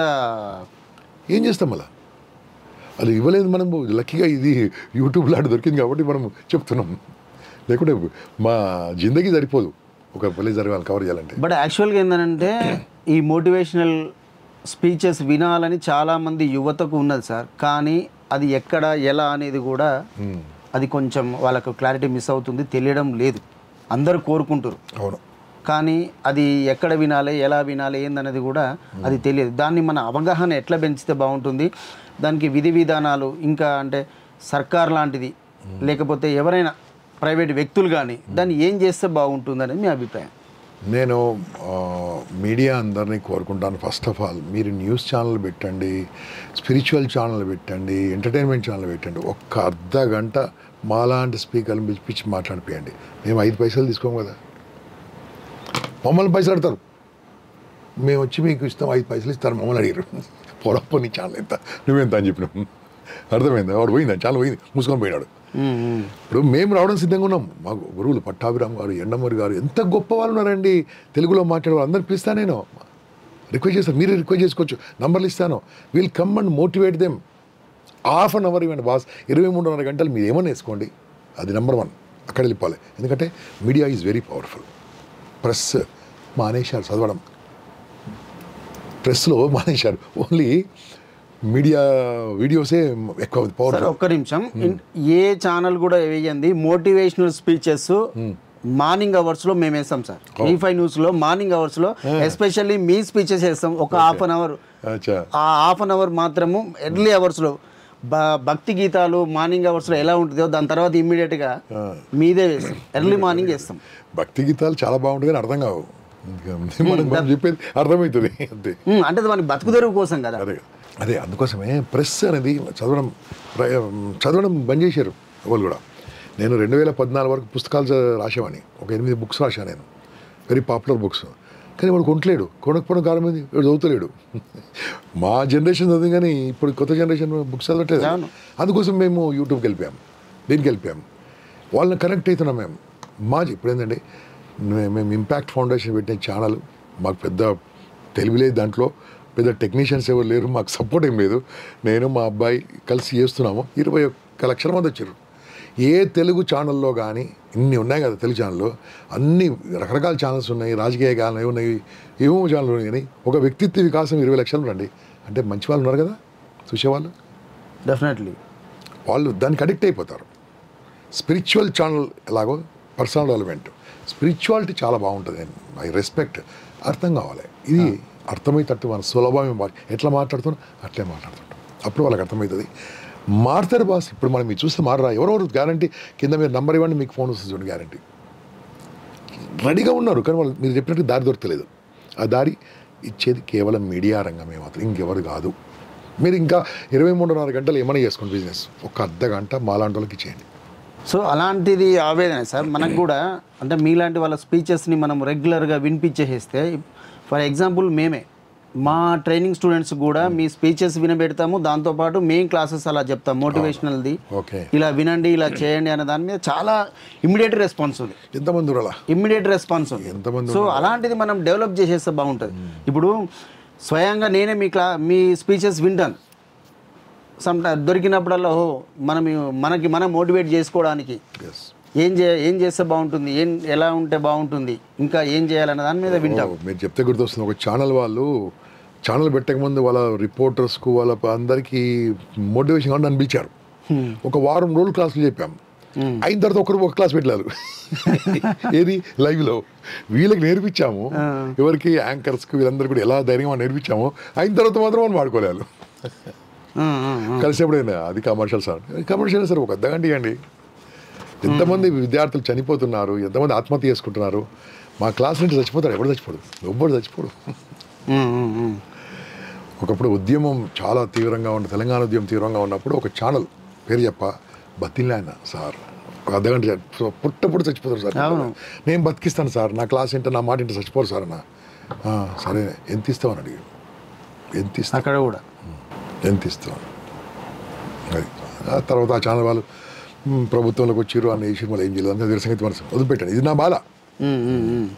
ఏం చేస్తాం అలా అది ఇవ్వలేదు మనం లక్కీగా ఇది యూట్యూబ్ లాంటి దొరికింది కాబట్టి మనం చెప్తున్నాం లేకుంటే మా జిందగీ సరిపోదు ఒక పల్లె జరగాలి కవర్ చేయాలంటే బట్ యాక్చువల్గా ఏంటంటే ఈ మోటివేషనల్ స్పీచెస్ వినాలని చాలామంది యువతకు ఉన్నది సార్ కానీ అది ఎక్కడ ఎలా అనేది కూడా ఉమ్, అది కొంచెం వాళ్ళకు క్లారిటీ మిస్ అవుతుంది తెలియడం లేదు అందరూ కోరుకుంటారు అవును కానీ అది ఎక్కడ వినాలి ఎలా వినాలి ఏందనేది కూడా అది తెలియదు దాన్ని మన అవగాహన ఎట్లా పెంచితే బాగుంటుంది దానికి విధి విధానాలు ఇంకా అంటే సర్కార్ లాంటిది లేకపోతే ఎవరైనా ప్రైవేట్ వ్యక్తులు కానీ దాన్ని ఏం చేస్తే బాగుంటుంది అనేది మీ అభిప్రాయం నేను ఆ, మీడియా అందరినీ కోరుకుంటాను ఫస్ట్ ఆఫ్ ఆల్ మీరు న్యూస్ ఛానల్ పెట్టండి స్పిరిచువల్ ఛానల్ పెట్టండి ఎంటర్టైన్మెంట్ ఛానల్ పెట్టండి ఒక్క అర్ధ గంట మాలాంటి స్పీకర్లు పిలిపించి మాట్లాడిపోయండి మేము ఐదు పైసలు తీసుకోము కదా మమ్మల్ని పైసలు అడతారు మేము వచ్చి మీకు ఇస్తాం ఐదు పైసలు ఇస్తారు మమ్మల్ని అడిగారు పొడప్ప నీ ఛానల్ ఎంత నువ్వెంత అని చెప్పినాం అర్థమైంది వాడు పోయింది ఛానల్ పోయింది మూసుకొని పోయినాడు ఉమ్, ఉమ్. ఇప్పుడు మేము రావడం సిద్ధంగా ఉన్నాం మా గురువులు పట్టాభిరామ్ గారు ఎండమూరి గారు ఎంత గొప్ప వాళ్ళు ఉన్నారండి తెలుగులో మాట్లాడే వాళ్ళు అందరిని పిలుస్తా నేను రిక్వెస్ట్ చేస్తాను మీరే రిక్వెస్ట్ చేసుకోవచ్చు నంబర్లు ఇస్తాను we'll come and motivate them half an hour ఇవ్వండి బాస్ ఇరవై మూడున్నర గంటలు మీరు ఏమన్నా వేసుకోండి అది నెంబర్ వన్ అక్కడ వెళ్ళిపోవాలి ఎందుకంటే media is very powerful press మానేశారు చదవడం ప్రెస్లో మానేశారు ఓన్లీ మీడియా వీడియోసే ఎక్కువ పవర్ సరే ఒక్క నిమిషం ఇన్- ఏ ఛానల్ కూడా వేయండి మోటివేషనల్ స్పీచెస్ మార్నింగ్ అవర్స్ లో మేము వేస్తాం సార్ ఈ ఫైవ్ న్యూస్ లో మార్నింగ్ అవర్స్ లో ఎస్పెషల్లీ మీ స్పీచెస్ వేస్తాం ఒక హాఫ్ అన్ అవర్ అచ్చా ఆ హాఫ్ అన్ అవర్ మాత్రము ఎర్లీ అవర్స్లో బ భక్తి గీతాలు మార్నింగ్ అవర్స్లో ఎలా ఉంటుందో దాని తర్వాత ఇమ్మీడియట్గా మీదే వేస్తాం ఎర్లీ మార్నింగ్ వేస్తాం భక్తి గీతాలు చాలా బాగుంటుంది కానీ అర్థం కావు ఇంకా మనం మనం చెప్పేది అర్థమవుతుంది అంతే ఉమ్, అంటే అది మనకి బతుకు తెరువు కోసం కదా అదే అదే అందుకోసమే ప్రెస్ అనేది చదవడం ర- చదవడం బంద్ చేశారు వాళ్ళు కూడా నేను రెండు వేల పద్నాలుగు వరకు పుస్తకాలు చ- రాసేవాడిని ఒక ఎనిమిది బుక్స్ రాశాను నేను వెరీ పాపులర్ బుక్స్ కానీ వాడు కొనట్లేడు కొనకపోవడం కారణం ఏంది వాడు చదువుతలేడు మా జనరేషన్ చదివి కానీ ఇప్పుడు కొత్త జనరేషన్ బుక్స్ చదవట్లేదు అవును. అందుకోసం మేము యూట్యూబ్కి వెళ్ళిపోయాం దీనికి వెళ్ళిపోయాం వాళ్ళని కనెక్ట్ అవుతున్నాం మేము మా ఇప్పుడు ఏంటంటే మే- మేము ఇంపాక్ట్ ఫౌండేషన్ పెట్టిన ఛానల్ మాకు పెద్ద తెలివి లేదు దాంట్లో పెద్ద టెక్నీషియన్స్ ఎవరు లేరు మాకు సపోర్ట్ ఏం లేదు నేను మా అబ్బాయి కలిసి చేస్తున్నాము ఇరవై ఒక్క లక్షల మంది వచ్చారు ఏ తెలుగు ఛానల్లో కానీ ఇన్ని ఉన్నాయి కదా తెలుగు ఛానల్లో అన్ని రకరకాల ఛానల్స్ ఉన్నాయి రాజకీయ ఛానల్ ఏమి ఉన్నాయి ఏమో ఛానల్ ఉన్నాయి కానీ ఒక వ్యక్తిత్వ వికాసం ఇరవై లక్షలు రండి అంటే మంచి వాళ్ళు ఉన్నారు కదా చూసేవాళ్ళు డెఫినెట్లీ వాళ్ళు దానికి అడిక్ట్ అయిపోతారు స్పిరిచువల్ ఛానల్ ఎలాగో పర్సనల్ డెవలప్మెంట్ స్పిరిచువాలిటీ చాలా బాగుంటుంది ఐ రెస్పెక్ట్ అర్థం కావాలి ఇది అర్థమయ్యేటట్టు మన సులభమే మా- ఎట్లా మాట్లాడుతున్నా అట్లే మాట్లాడుతుంటాం అప్పుడు వాళ్ళకి అర్థమవుతుంది మారుతారు బాస్ ఇప్పుడు మనం మీరు చూస్తే మారరా ఎవరెవరు గ్యారంటీ కింద మీరు నంబర్ ఇవ్వండి మీకు ఫోన్ వస్తుంది చూడండి గ్యారంటీ రెడీగా ఉన్నారు కానీ వాళ్ళు మీరు చెప్పినట్టు దారి దొరకలేదు ఆ దారి ఇచ్చేది కేవలం మీడియా రంగమే మాత్రం ఇంకెవరు కాదు మీరు ఇంకా ఇరవై మూడున్నర గంటలు ఏమైనా చేసుకోండి బిజినెస్ ఒక అర్ధ గంట మాలాంటి వాళ్ళకి ఇచ్చేయండి సో అలాంటిది ఆవేదన సార్ మనకు కూడా అంటే మీలాంటి వాళ్ళ స్పీచెస్ని మనం రెగ్యులర్గా వినిపించేస్తే ఫర్ ఎగ్జాంపుల్ మేమే మా ట్రైనింగ్ స్టూడెంట్స్ కూడా మీ స్పీచెస్ వినబెడతాము దాంతోపాటు మెయిన్ క్లాసెస్ అలా చెప్తాం మోటివేషనల్ది ఓకే ఇలా వినండి ఇలా చేయండి అనే దాని మీద చాలా ఇమ్మీడియట్ రెస్పాన్స్ ఉంది ఎంతమంది అలా ఇమ్మీడియట్ రెస్పాన్స్ ఉంది ఎంతమంది సో అలాంటిది మనం డెవలప్ చేసేస్తే బాగుంటుంది ఇప్పుడు స్వయంగా నేనే మీ క్లా మీ స్పీచెస్ వింటాను సమ్ దొరికినప్పుడల్లా ఓ మనం మనకి మనం మోటివేట్ చేసుకోవడానికి ఎస్ ఏం చే ఏం చేస్తే బాగుంటుంది ఏం ఎలా ఉంటే బాగుంటుంది ఇంకా ఏం చేయాలన్న దాని మీద వింటాం మీరు చెప్తే గుర్తొస్తుంది ఒక ఛానల్ వాళ్ళు ఛానల్ పెట్టక ముందు వాళ్ళ రిపోర్టర్స్కు వాళ్ళ అందరికీ మోటివేషన్ కావాలని అనిపించారు ఒక వారం రోజులు క్లాసులు చెప్పాం అయిన తర్వాత ఒకరు ఒక క్లాస్ పెట్టలేదు ఏది లైవ్లో వీళ్ళకి నేర్పించాము ఎవరికి యాంకర్స్కి వీళ్ళందరూ కూడా ఎలా ధైర్యంగా నేర్పించాము అయిన తర్వాత మాత్రం మనం వాడుకోలేదు ఆ, ఆ, ఆ. కలిసేప్పుడు ఏంది, అది కమర్షియల్ సార్ కమర్షియల్ సార్ ఒక అర్ధగంట ఇవ్వండి ఎంతమంది విద్యార్థులు చనిపోతున్నారు ఎంతమంది ఆత్మహత్య చేసుకుంటున్నారు మా క్లాస్ నుంచి చచ్చిపోతారు ఎవడు చచ్చిపోడు ఎవ్వడు చచ్చిపోడు ఉమ్, ఉమ్, ఉమ్. ఒకప్పుడు ఉద్యమం చాలా తీవ్రంగా ఉన్న తెలంగాణ ఉద్యమం తీవ్రంగా ఉన్నప్పుడు ఒక ఛానల్ పేరు చెప్ప బతిన్లే ఆయన సార్ ఒక అర్ధగంట చ- పుట్టప్పుడు చచ్చిపోతారు సార్ అవును. నేను బతికిస్తాను సార్ నా క్లాస్ ఏంటో నా మాట ఇంటే చచ్చిపోరు సార్ అన్న "ఆ, సరే ఎంత ఇస్తామని అడిగి ఎంత ఇస్తా అక్కడ కూడా ఎంత ఇస్తాం అది ఆ తర్వాత ఆ ఛానల్ వాళ్ళు "మ్, ప్రభుత్వంలోకి వచ్చారు అన్న విషయం వాళ్ళు ఏం చేయలేదు అంతే వీర సంగతి మనసు వదిలిపెట్టాను ఇది నా బాధ um, um, um.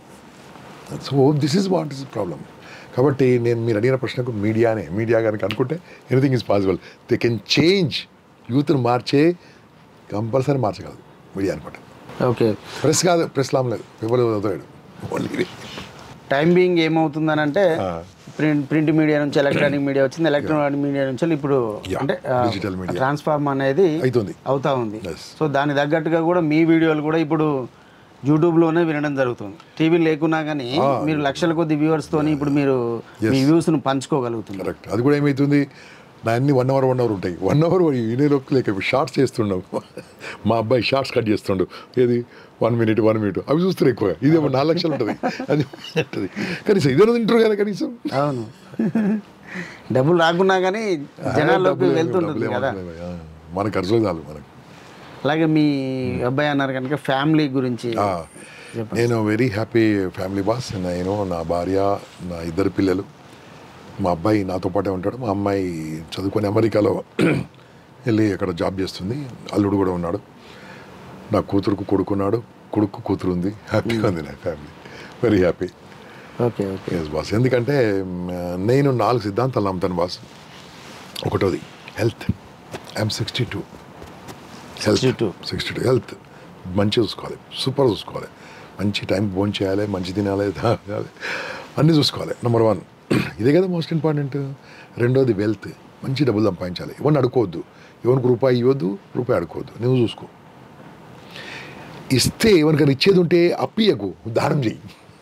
So this is what is problem కాబట్టి నేను మీరు అడిగిన ప్రశ్నకు మీడియానే మీడియా కనుక అనుకుంటే anything is possible they can change యూత్ని మార్చే కంపల్సరీ మార్చగలదు మీడియా అనుకుంటే ఓకే ప్రెస్ కాదు ప్రెస్ లాం లేదు పేపర్ చదువుతాడు ఓన్లీ టైం బీయింగ్ ఏమవుతుందని అంటే ఆ. ప్రింట్ ప్రింట్ మీడియా నుంచి ఎలక్ట్రానిక్ మీడియా వచ్చింది ఎలక్ట్రానిక్ మీడియా నుంచి ఇప్పుడు Yeah, అంటే digital media. ట్రాన్స్ఫార్మ్ అనేది అవుతుంది అవుతా ఉంది Yes. సో దాని తగ్గట్టుగా కూడా మీ వీడియోలు కూడా ఇప్పుడు యూట్యూబ్లోనే వినడం జరుగుతుంది టీవీ లేకున్నా కానీ మీరు లక్షల కొద్ది వ్యూవర్స్ తోని ఇప్పుడు మీరు మీ వ్యూస్ ను పంచుకోగలుగుతున్నారు కరెక్ట్ అది కూడా ఏమవుతుంది నా అన్ని వన్ అవర్ వన్ అవర్ ఉంటాయి వన్ అవర్ వినేలోపు లేక షార్ట్స్ చేస్తుండవు మా అబ్బాయి షార్ట్స్ కట్ చేస్తుండు ఏది వన్ మినిట్ వన్ మినిట్ అవి చూస్తారు ఎక్కువ ఇదేమో నాలుగు లక్షలు ఉంటుంది అది ఉంటుంది కనీసం ఇదే తింటారు కదా కనీసం అవును డబ్బులు రాకున్నా కానీ జనాల్లోకి డబ్బులు ఏమి- వెళ్తుంటుంది డబ్బులు కదా ఏమవుతున్నాయి? ఆ, మన ఖర్చులు చాలు మనకు అలాగే మీ అబ్బాయి అన్నారు కనుక ఫ్యామిలీ గురించి ఆ, నేను వెరీ హ్యాపీ ఫ్యామిలీ బాస్ నేను నా భార్య నా ఇద్దరు పిల్లలు మా అబ్బాయి నాతో పాటే ఉంటాడు మా అమ్మాయి చదువుకొని అమెరికాలో వెళ్ళి అక్కడ జాబ్ చేస్తుంది అల్లుడు కూడా ఉన్నాడు నా కూతురుకు కొడుకున్నాడు కొడుకు కూతురు ఉంది హ్యాపీగా ఉంది నా family very happy okay okay yes boss ఎందుకంటే మ్, నేను నాలుగు సిద్ధాంతాలు నమ్ముతాను బాస్ ఒకటోది health I'm sixty two health 62. Sixty two health మంచిగా చూసుకోవాలి సూపర్ చూసుకోవాలి మంచి టైం భోజనం చేయాలి మంచి తినాలి తాగాలి అన్నీ చూసుకోవాలి నెంబర్ వన్ ఇదే కదా మోస్ట్ ఇంపార్టెంట్ రెండోది వెల్త్ మంచి డబ్బులు సంపాదించాలి ఎవరిని అడుకోవద్దు ఎవరికి రూపాయి ఇవ్వద్దు రూపాయి అడుకోవద్దు నువ్వు చూసుకో ఇస్తే ఎవరికైనా ఇచ్చేది ఉంటే అప్పియకు దానం చెయ్యి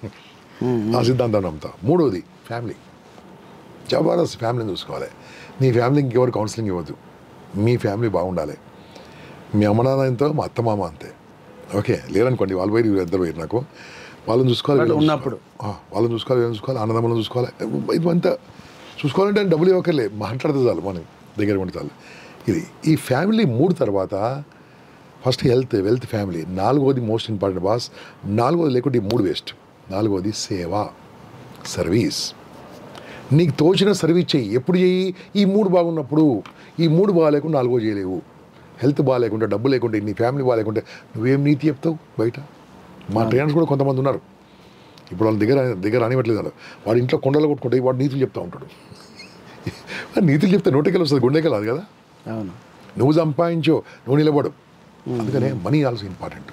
ఆ సిద్ధాంతాన్ని నమ్ముతా మూడోది ఫ్యామిలీ జబర్దస్త్ ఫ్యామిలీని చూసుకోవాలి నీ ఫ్యామిలీకి ఇంకెవరు కౌన్సిలింగ్ ఇవ్వద్దు మీ ఫ్యామిలీ బాగుండాలి మీ అమ్మ నాన్న ఎంతో మా అత్త మామ అంతే ఓకే లేరనుకోండి వాళ్ళు పోయి ఇద్దరు పోయి నాకు వాళ్ళని చూసుకోవాలి But వీళ్ళని ఉన్నప్పుడు. చూసుకోవాలి. ఆ, వాళ్ళని చూసుకోవాలి వీళ్ళని చూసుకోవాలి అన్నదమ్ములను చూసుకోవాలి ఇదంతా చూసుకోవాలంటే డబ్బులు ఇవ్వకర్లే మాట్లాడితే చాలు మనం దగ్గర ఉంటే చాలు ఇది ఈ ఫ్యామిలీ మూడు తర్వాత ఫస్ట్ హెల్త్ వెల్త్ ఫ్యామిలీ నాలుగోది మోస్ట్ ఇంపార్టెంట్ బాస్ నాలుగోది లేకుంటే ఈ మూడు వేస్ట్ నాలుగోది సేవ సర్వీస్ నీకు తోచిన సర్వీస్ చెయ్యి ఎప్పుడు చెయ్యి ఈ మూడు బాగున్నప్పుడు ఈ మూడు బాగాలేకుండా నాలుగో చేయలేవు హెల్త్ బాగాలేకుండా డబ్బు లేకుంటే నీ ఫ్యామిలీ బాగాలేకుంటే నువ్వేం నీతి చెప్తావు బయట మా ట్రైనర్స్ కూడా కొంతమంది ఉన్నారు ఇప్పుడు వాళ్ళ దగ్గర దగ్గర రానివ్వట్లేదు వాళ్ళు వాడి ఇంట్లో కొండలు కొట్టుకుంటే వాడు నీతులు చెప్తా ఉంటాడు వాడు నీతులు చెప్తే నోటికెళ్ళి వస్తుంది గుండెకెళ్ళి అది కదా అవును నువ్వు సంపాదించో నువ్వు నిలబడు అందుకనే మనీ ఆల్సో ఇంపార్టెంట్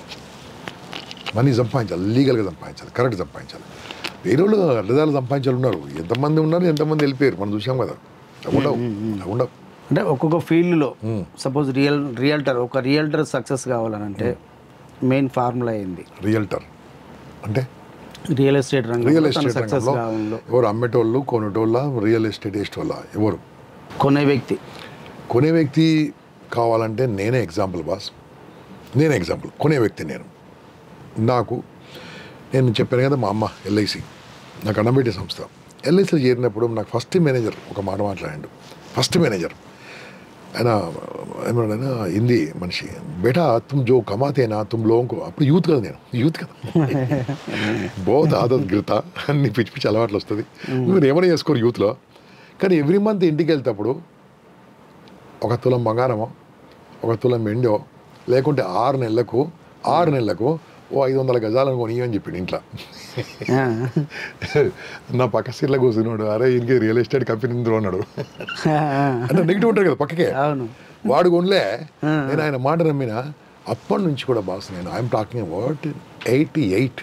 మనీ సంపాదించాలి లీగల్గా సంపాదించాలి కరెక్ట్ సంపాదించాలి వేరే వాళ్ళు అడ్డదాలు సంపాదించాలి ఉన్నారు ఎంతమంది ఉన్నారు ఎంతమంది వెళ్ళిపోయారు మనం చూసాం కదా అవి ఉండవు అవి ఉండవు అంటే ఒక్కొక్క ఫీల్డ్లో సపోజ్ రియల్ రియల్టర్ ఒక రియల్టర్ సక్సెస్ కావాలనంటే మెయిన్ ఫార్ములా ఏంది రియల్టర్ అంటే రియల్ ఎస్టేట్ రియల్ రంగంలో ఎస్టేట్ సక్సెస్ రంగంలో కావాలో ఎవరు అమ్మేటోళ్ళు కొనేటోళ్ళ రియల్ ఎస్టేట్ వేసేటోళ్ళ ఎవరు కొనే వ్యక్తి కొనే వ్యక్తి కావాలంటే నేనే ఎగ్జాంపుల్ బాస్ నేనే ఎగ్జాంపుల్ కొనే వ్యక్తి నేను నాకు నేను చెప్పాను కదా మా అమ్మ ఎల్ఐసి నాకు అన్నం పెట్టే సంస్థ ఎల్ఐసిలో చేరినప్పుడు నాకు ఫస్ట్ మేనేజర్ ఒక మాట మాట్లాడాడు ఫస్ట్ మేనేజర్ ఆయన ఏమన్నా హిందీ మనిషి బేటా తుమ్ జో కమాతేనా తుమ్ లోంకు అప్పుడు యూత్ కదా నేను యూత్ కదా బోత్ ఆదత్ గిరిత అన్ని పిచ్చి పిచ్చి అలవాట్లు వస్తుంది మీరు ఏమైనా చేసుకోరు యూత్లో కానీ ఎవ్రీ మంత్ ఇంటికి వెళ్తేప్పుడు ఒక తులం బంగారమో ఒక తులం మెండో లేకుంటే ఆరు నెలలకు ఆరు నెలలకు ఓ ఐదు వందల గజాలను కొని అని చెప్పిండు ఇంట్లో ఆ. నా పక్క సీట్లో కూర్చున్నాడు అరే ఇంకే రియల్ ఎస్టేట్ కంపెనీ ఇందులో ఉన్నాడు అంటే నెగిటివ్ ఉంటాడు కదా పక్కకే అవును వాడు కొనలే నేను ఆయన మాట నమ్మిన అప్పటి నుంచి కూడా బాస్ నేను I'm talking about eighty eight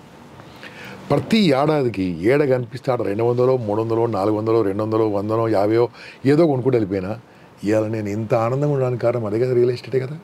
ప్రతి ఏడాదికి ఏడ కనిపిస్తే ఆడ రెండు వందలు మూడు వందలు నాలుగు వందలు రెండు వందలు వందలో యాభైయో ఏదో కొనుక్కుంటూ వెళ్ళిపోయినా ఇవాళ నేను ఇంత ఆనందంగా ఉండడానికి కారణం అదే కదా రియల్ ఎస్టేటే కదా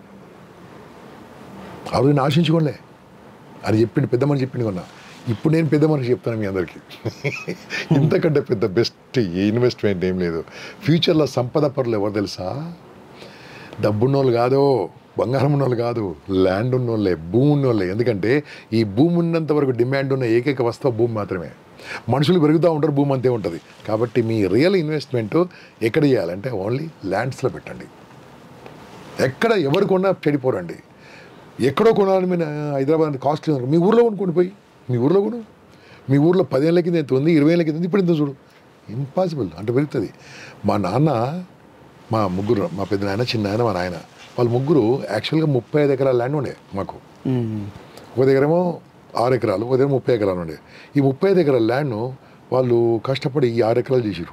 అవి నేను ఆశించుకోలే అని చెప్పిండు పెద్ద మనిషి చెప్పిండు కొన్నా ఇప్పుడు నేను పెద్ద మనిషి చెప్తాను మీ అందరికీ ఇంతకంటే పెద్ద బెస్ట్ ఇన్వెస్ట్మెంట్ ఏం లేదు ఫ్యూచర్లో సంపద పరులు ఎవరు తెలుసా డబ్బున్నోళ్ళు కాదు బంగారం ఉన్నోళ్ళు కాదు ల్యాండ్ ఉన్నోళ్ళే భూమి ఉన్నోళ్ళే ఎందుకంటే ఈ భూమి ఉన్నంత వరకు డిమాండ్ ఉన్న ఏకైక వస్తువు భూమి మాత్రమే మనుషులు పెరుగుతూ ఉంటారు భూమి అంతే ఉంటుంది కాబట్టి మీ రియల్ ఇన్వెస్ట్మెంట్ ఎక్కడ చేయాలంటే ఓన్లీ ల్యాండ్స్లో పెట్టండి ఎక్కడ ఎవరు కొన్నా చెడిపోరండి ఎక్కడో కొనాలని మీరు హైదరాబాద్ కాస్ట్ మీ ఊర్లో కొనుక్కోండి పోయి మీ ఊర్లో కొను మీ ఊర్లో పదేళ్ళ కింద ఎంత ఉంది ఇరవై ఏళ్ళ కింద ఉంది, ఇప్పుడు ఎంత చూడు ఇంపాసిబుల్ అంటే పెరుగుతుంది మా నాన్న మా ముగ్గురు మా పెద్ద నాయన చిన్న ఆయన మా నాయన వాళ్ళు ముగ్గురు యాక్చువల్గా ముప్పై ఐదు ఎకరాల ల్యాండ్ ఉండే మాకు ఉమ్. ఒక దగ్గరేమో ఆరు ఎకరాలు ఒక దగ్గర ముప్పై ఎకరాలు ఉండే ఈ ముప్పై ఐదు ఎకరాల ల్యాండ్ను వాళ్ళు కష్టపడి ఈ ఆరు ఎకరాలు చేసారు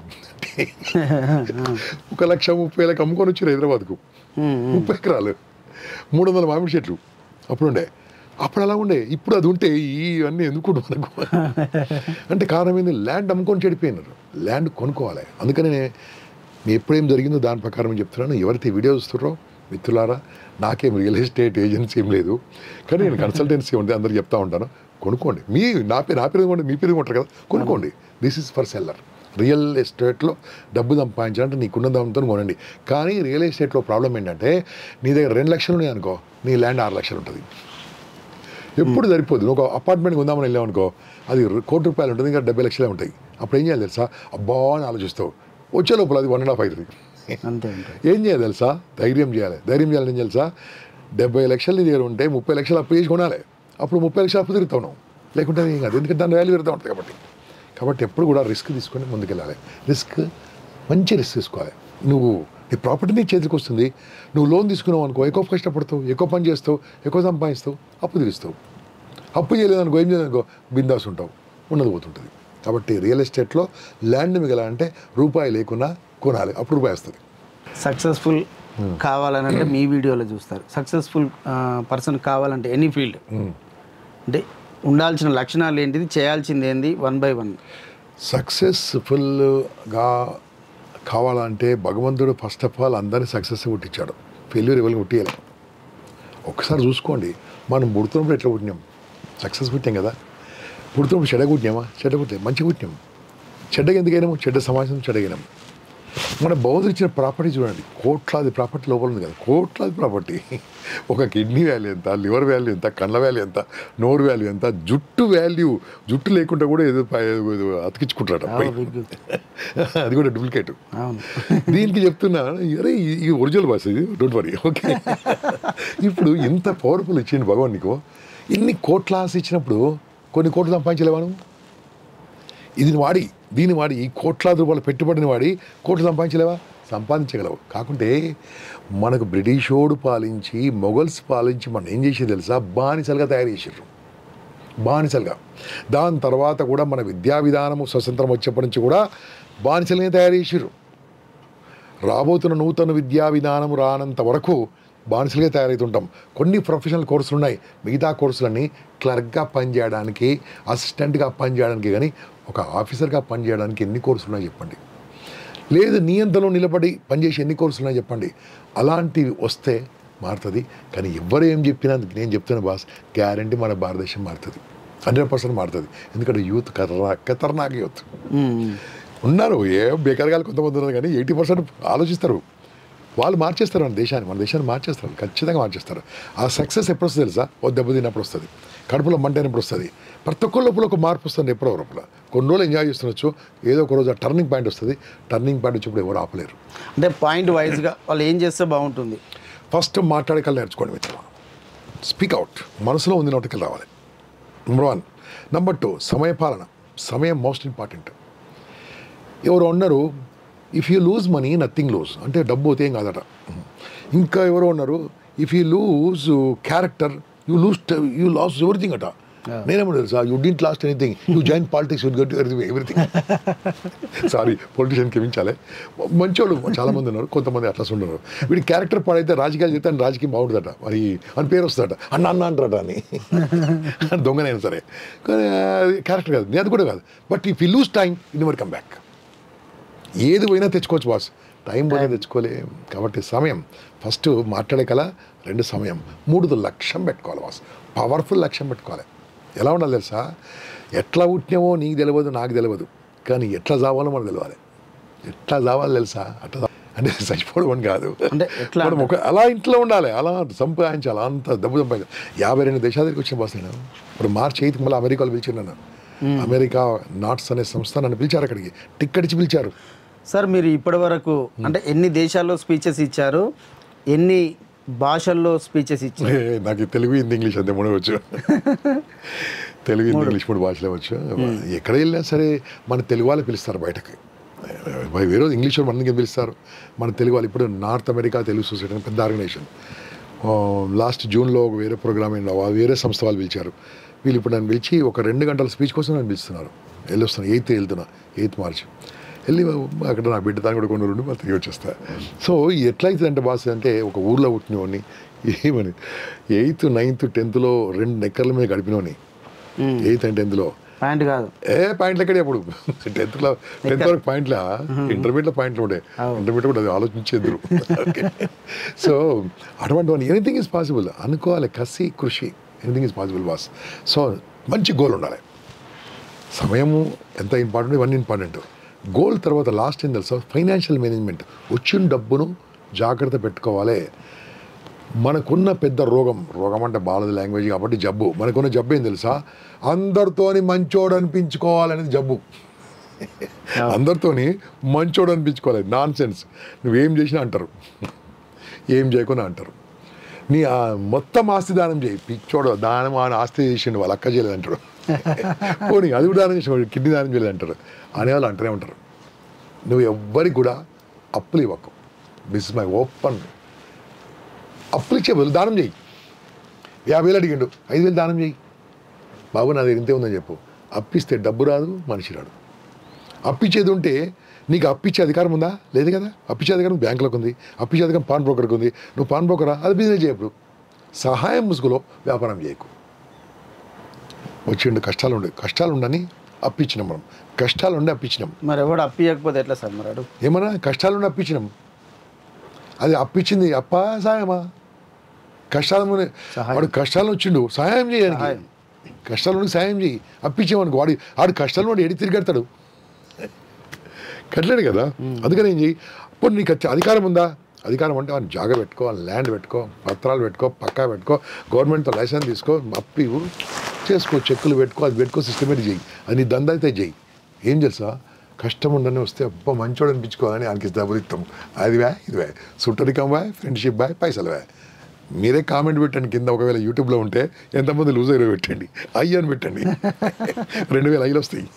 ఒక లక్ష ముప్పై వేలకు అమ్ముకొని వచ్చారు హైదరాబాద్కు ఉమ్. ముప్పై ఎకరాలు మూడు వందల మామిడి చెట్లు అప్పుడు ఉండే అప్పుడు అలా ఉండే ఇప్పుడు అది ఉంటే ఇవన్నీ ఎందుకు మనకు అంటే కారణం ఏంది ల్యాండ్ అమ్ముకొని చెడిపోయినారు ల్యాండ్ కొనుక్కోవాలి అందుకని నేను మీ ఎప్పుడేం జరిగిందో దాని ప్రకారం నేను చెప్తున్నాను ఎవరైతే వీడియో చూస్తున్నారో మిత్రులారా నాకేం రియల్ ఎస్టేట్ ఏజెన్సీ ఏం లేదు కానీ నేను కన్సల్టెన్సీ ఉంది అందరికి చెప్తా ఉంటాను కొనుక్కోండి మీ నా పేరు నా పేరు కొంటే మీ పేరు కొంటారు కదా కొనుక్కోండి this is for seller real ఎస్టేట్లో డబ్బు సంపాదించాలంటే నీకున్న దాంతో కొనండి కానీ రియల్ ఎస్టేట్లో ప్రాబ్లం ఏంటంటే నీ దగ్గర రెండు లక్షలు ఉన్నాయి అనుకో నీ ల్యాండ్ ఆరు లక్షలు ఉంటుంది ఎప్పుడు సరిపోదు నువ్వు ఒక అపార్ట్మెంట్ కొందామని వెళ్ళామనుకో అది కోటి రూపాయలు ఉంటుంది ఇంకా డెబ్బై లక్షలే ఉంటాయి అప్పుడు ఏం చేయాలి తెలుసా అబ్బా అని ఆలోచిస్తావు వచ్చే లోపల అది వన్ అండ్ హాఫ్ అవుతుంది అంతే అంతే ఏం చేయాలి తెలుసా ధైర్యం చేయాలి ధైర్యం చేయాలని ఏం తెలుసా డెబ్బై లక్షలు నీ దగ్గర ఉంటే ముప్పై లక్షలు అప్పు చేసి కొనాలి అప్పుడు ముప్పై లక్షలు అప్పు తిరుగుతావు నువ్వు లేకుంటే ఏం కాదు ఎందుకంటే దాని వాల్యూ పెడతా ఉంటుంది కాబట్టి కాబట్టి ఎప్పుడు కూడా రిస్క్ తీసుకొని ముందుకెళ్ళాలి రిస్క్ మంచి రిస్క్ తీసుకోవాలి నువ్వు నీ ప్రాపర్టీ నీ చేతికి వస్తుంది నువ్వు లోన్ తీసుకున్నావు అనుకో ఎక్కువ కష్టపడతావు ఎక్కువ పని చేస్తావు ఎక్కువ సంపాదిస్తావు అప్పు తీరుస్తావు అప్పు చేయలేదనుకో ఏం చేయలేదనుకో బిందాస్ ఉంటావు ఉన్నది పోతుంటుంది కాబట్టి రియల్ ఎస్టేట్లో ల్యాండ్ మిగలాలంటే రూపాయి లేకున్నా కొనాలి అప్పుడు రూపాయి వస్తుంది సక్సెస్ఫుల్ కావాలని అంటే మీ వీడియోలో చూస్తారు సక్సెస్ఫుల్ పర్సన్ కావాలంటే ఎనీ ఫీల్డ్ అంటే ఉండాల్సిన లక్షణాలు ఏంటిది చేయాల్సింది ఏంది వన్ బై వన్ సక్సెస్ఫుల్గా కావాలంటే భగవంతుడు ఫస్ట్ ఆఫ్ ఆల్ అందరినీ సక్సెస్ పుట్టించాడు ఫెయిల్యూర్ ఎవరిని పుట్టియలేం ఒక్కసారి చూసుకోండి మనం పుడుతున్నప్పుడు ఎట్లా పుట్టినాం సక్సెస్ పుట్టాం కదా పుడుతున్నప్పుడు చెడ్డ పుట్టినామా చెడ్డ పుట్టాం మంచి పుట్టినాం చెడ్డగా ఎందుకైనాము చెడ్డ సమాజం చెడ్డగైనాము మన భగవంతుడు ఇచ్చిన ప్రాపర్టీ చూడండి కోట్లాది ప్రాపర్టీ లోపల ఉంది కదా కోట్లాది ప్రాపర్టీ ఒక కిడ్నీ వాల్యూ ఎంత లివర్ వాల్యూ ఎంత కళ్ళ వాల్యూ ఎంత నోరు వాల్యూ ఎంత జుట్టు వాల్యూ జుట్టు లేకుండా కూడా ఏదో ప- ఏదో అతికించుకుంటాడు అబ్బాయి. అది కూడా డూప్లికేట్ అవును దీనికి చెప్తున్నా అరే ఈ- ఈ ఒరిజినల్ బస్ ఇది డోంట్ వరీ ఓకే ఇప్పుడు ఇంత పవర్ఫుల్ ఇచ్చిండు భగవాన్ నీకు ఇన్ని కోట్ల ఆశ ఇచ్చినప్పుడు కొన్ని కోట్లు సంపాదించలేవా నువ్వు ఇది వాడి దీన్ని వాడి ఈ కోట్లాది రూపాయల పెట్టుబడిని వాడి కోట్లు సంపాదించలేవా సంపాదించగలవు కాకుంటే మనకు బ్రిటిషోడు పాలించి మొఘల్స్ పాలించి మనం ఏం చేసేది తెలుసా బానిసలుగా తయారు చేసారు బానిసలుగా దాని తర్వాత కూడా మన విద్యా విధానము స్వతంత్రం వచ్చేప్పటి నుంచి కూడా బానిసలుగా తయారు చేసారు రాబోతున్న నూతన విద్యా విధానం రానంత వరకు బానిసలుగా తయారవుతుంటాం కొన్ని ప్రొఫెషనల్ కోర్సులు ఉన్నాయి మిగతా కోర్సులన్నీ క్లర్క్గా పనిచేయడానికి అసిస్టెంట్గా పనిచేయడానికి కానీ ఒక ఆఫీసర్గా పనిచేయడానికి ఎన్ని కోర్సులు ఉన్నాయి చెప్పండి లేదు నియంత్రణలో నిలబడి పనిచేసే ఎన్ని కోర్సులు ఉన్నాయి చెప్పండి అలాంటివి వస్తే మారుతుంది కానీ ఎవరు ఏం చెప్పినా నేను చెప్తున్నా బాస్ గ్యారంటీ మన భారతదేశం మారుతుంది హండ్రెడ్ పర్సెంట్ మారుతుంది ఎందుకంటే యూత్ కర్రా ఖతర్నాక్ యూత్ మ్మ్. ఉన్నారు ఏ బేకరగాలు కొంతమంది ఉన్నారు కానీ ఎయిటీ పర్సెంట్ ఆలోచిస్తారు వాళ్ళు మార్చేస్తారు మన దేశాన్ని మన దేశాన్ని మార్చేస్తారు ఖచ్చితంగా మార్చేస్తారు ఆ సక్సెస్ ఎప్పుడు వస్తుంది తెలుసా ఓ దెబ్బ తిన్నప్పుడు వస్తుంది కడుపులో మంటైనప్పుడు వస్తుంది ప్రతి ఒక్క లోపల ఒక మార్పు వస్తుంది ఎప్పుడో లోపల కొన్ని రోజులు ఎంజాయ్ చేస్తుండొచ్చు ఏదో ఒక రోజు ఆ టర్నింగ్ పాయింట్ వస్తుంది టర్నింగ్ పాయింట్ వచ్చినప్పుడు ఎవరు ఆపలేరు అంటే పాయింట్ వైజ్గా వాళ్ళు ఏం చేస్తే బాగుంటుంది ఫస్ట్ మాట్లాడే కళ్ళు నేర్చుకోండి మిత్రమా స్పీక్ అవుట్ మనసులో ఉంది నోటికి రావాలి నెంబర్ వన్ నెంబర్ టూ సమయపాలన సమయం మోస్ట్ ఇంపార్టెంట్ ఎవరు ఉన్నారు if you lose money nothing lose అంటే డబ్బు పోతే ఏం కాదట ఇంకా ఎవరో ఉన్నారు if you lose character you lose you lose everything అట నేనేమో తెలుసా you didn't lost anything you join politics you got everything sorry politician క్షమించాలి మంచోళ్ళు చాలా మంది ఉన్నారు కొంతమంది అట్లా ఉన్నారు వీడి క్యారెక్టర్ పాడైతే రాజకీయాలు చేస్తే ఆయన రాజకీయం బాగుంటుందట మరి అని పేరు వస్తుందట అన్న అన్న అంటారట అని దొంగనైనా సరే కానీ క్యారెక్టర్ కాదు నేను అది కూడా కాదు but if you lose time never come back ఏది పోయినా తెచ్చుకోవచ్చు బాస్ టైం పోయినా తెచ్చుకోలేం కాబట్టి సమయం ఫస్ట్ మాట్లాడే కల రెండు సమయం మూడుది లక్ష్యం పెట్టుకోవాలి బాస్ పవర్ఫుల్ లక్ష్యం పెట్టుకోవాలి ఎలా ఉండాలి తెలుసా ఎట్లా పుట్టినావో నీకు తెలియదు నాకు తెలియదు కానీ ఎట్లా చావాలో మనకు తెలియాలి ఎట్లా చావాలి తెలుసా అట్లా చా- అంటే చచ్చిపోవడం అని కాదు అంటే ఎట్లా మనం ఒక అలా ఇంట్లో ఉండాలి అలా సంపాదించాలి అంత డబ్బు సంపాదించాలి యాభై రెండు దేశాల దగ్గరికి వచ్చిన బాస్ నేను ఇప్పుడు మార్చి ఎయిత్కి మళ్ళీ అమెరికాలో పిలిచాను నన్ను అమెరికా నాట్స్ అనే సంస్థ నన్ను పిలిచారు అక్కడికి టిక్కెట్ ఇచ్చి పిలిచారు సార్ మీరు ఇప్పటి వరకు అంటే ఎన్ని దేశాల్లో స్పీచెస్ ఇచ్చారు ఎన్ని భాషల్లో స్పీచెస్ ఇచ్చారు ఏ, నాకు ఈ తెలుగు హిందీ ఇంగ్లీష్ అంతే మూడు వచ్చు తెలుగు హిందీ ఇంగ్లీష్ మూడు భాషలే వచ్చు ఎక్కడ వెళ్ళినా సరే మన తెలుగు వాళ్ళు పిలుస్తారు బయటకి బై వేరే ఇంగ్లీష్ వాళ్ళు మనకి పిలుస్తారు మన తెలుగు వాళ్ళు ఇప్పుడు నార్త్ అమెరికా తెలుగు సొసైటీ అని పెద్ద ఆర్గనైజేషన్ లాస్ట్ జూన్లో ఒక వేరే ప్రోగ్రామ్ అయింది ఆ వేరే సంస్థ వాళ్ళు పిలిచారు వీళ్ళు ఇప్పుడు నన్ను పిలిచి ఒక రెండు గంటల స్పీచ్ కోసం నన్ను పిలుస్తున్నారు వెళ్ళొస్తాను ఎయిత్ వెళ్తున్నా ఎయిత్ మార్చ్ వెళ్ళి అక్కడ నా బిడ్డ దాని కూడా కొన్ని రెండు మళ్ళీ తిరిగి వచ్చేస్తా సో ఎట్లయితుంది అంటే బాస్ అంటే ఒక ఊర్లో పుట్టినవాడిని ఏమని ఎయిత్ నైన్త్ టెన్త్లో రెండు నెక్కర్ల మీద గడిపినవని ఉమ్. ఎయిత్ అండ్ టెన్త్లో పాయింట్ కాదు ఏ పాయింట్లు ఎక్కడే అప్పుడు టెన్త్లో టెన్త్ వరకు పాయింట్లా ఇంటర్మీడియట్లో పాయింట్లు ఉండే ఇంటర్మీడియట్ కూడా అది ఆలోచించేద్దరు సో అటువంటి వన్ ఎనీథింగ్ ఈజ్ పాసిబుల్ అనుకోవాలి కసి కృషి anything is possible boss so మంచి గోల్ ఉండాలి సమయము ఎంత ఇంపార్టెంట్ ఇవన్నీ ఇంపార్టెంట్ గోల్ తర్వాత లాస్ట్ ఏం తెలుసా ఫైనాన్షియల్ మేనేజ్మెంట్ వచ్చిన డబ్బును జాగ్రత్త పెట్టుకోవాలి మనకున్న పెద్ద రోగం రోగం అంటే బాలది లాంగ్వేజ్ కాబట్టి జబ్బు మనకున్న జబ్బు ఏం తెలుసా అందరితోని మంచోడు అనిపించుకోవాలనేది జబ్బు అందరితోని మంచోడు అనిపించుకోవాలి నాన్ సెన్స్ నువ్వేం చేసినా అంటారు ఏం చేయకుండా అంటారు నీ ఆ మొత్తం ఆస్తి దానం చేయి పిచ్చోడు దానం ఆ ఆస్తి చేసిండు వాళ్ళ అక్క చేయలేదు అంటాడు పోనీ అది కూడా దానం చేసిన కిడ్నీ దానం చేయలేదు అంటారు అనేవాళ్ళు అంటూనే ఉంటారు నువ్వు ఎవ్వరికి కూడా అప్పులు ఇవ్వకు దిస్ మై ఓపెన్ అప్పులు ఇచ్చే బదులు దానం చేయి యాభై వేలు అడిగిండు ఐదు వేలు దానం చేయి బాబు నా దగ్గర ఇంతే ఉందని చెప్పు అప్పిస్తే డబ్బు రాదు మనిషి రాడు అప్పిచ్చేది ఉంటే నీకు అప్పిచ్చే అధికారం ఉందా లేదు కదా అప్పిచ్చే అధికారం బ్యాంకులకు ఉంది అప్పిచ్చే అధికారం పాన్ బ్రోకర్కి ఉంది నువ్వు పాన్ బ్రోకరా అది బిజినెస్ చేయప్పుడు సహాయం ముసుగులో వ్యాపారం చేయకు వచ్చిండు కష్టాలు ఉండే కష్టాలు ఉండని అప్పిచ్చినాం మనం కష్టాలు ఉండి అప్పిచ్చినాం మరి ఎవడు అప్పు ఇవ్వకపోతే ఎట్లా సార్ మరి అడుగు ఏమన్నా కష్టాలు ఉండి అప్పించినాం అది అప్పించింది అప్ప సాయమా కష్టాలు ఉన్న- సహాయం. వాడు కష్టాలు వచ్చిండు సహాయం చేయడానికి సహాయం. కష్టాలు ఉండి సహాయం చేయి అప్పించేవానికి వాడి వాడు కష్టాలు వాడు ఎడి తిరిగడతాడు కట్టలేడు కదా అందుకని ఏం చేయి ఇప్పుడు నీకు వచ్చే అధికారం ఉందా అధికారం అంటే వాడిని జాగ పెట్టుకో ల్యాండ్ పెట్టుకో పత్రాలు పెట్టుకో పక్కా పెట్టుకో గవర్నమెంట్తో లైసెన్స్ తీసుకో అప్పు ఇవ్వు చేసుకో చెక్కులు పెట్టుకో అది పెట్టుకో సిస్టమేటిక్ చేయి అది నీ దందా అయితే చేయి ఏం తెలుసా కష్టం ఉండని వస్తే అబ్బా మంచోడు అనిపించుకోవాలని ఆయనకి డబ్బులు ఇస్తాం అది వే ఇది వే సుట్టరికం వే ఫ్రెండ్షిప్ వే పైసలు వే మీరే కామెంట్ పెట్టండి కింద ఒకవేళ యూట్యూబ్లో ఉంటే ఎంతమంది లూజ్ అయ్యారో పెట్టండి అయ్యి అని పెట్టండి రెండు వేల ఐదు వస్తాయి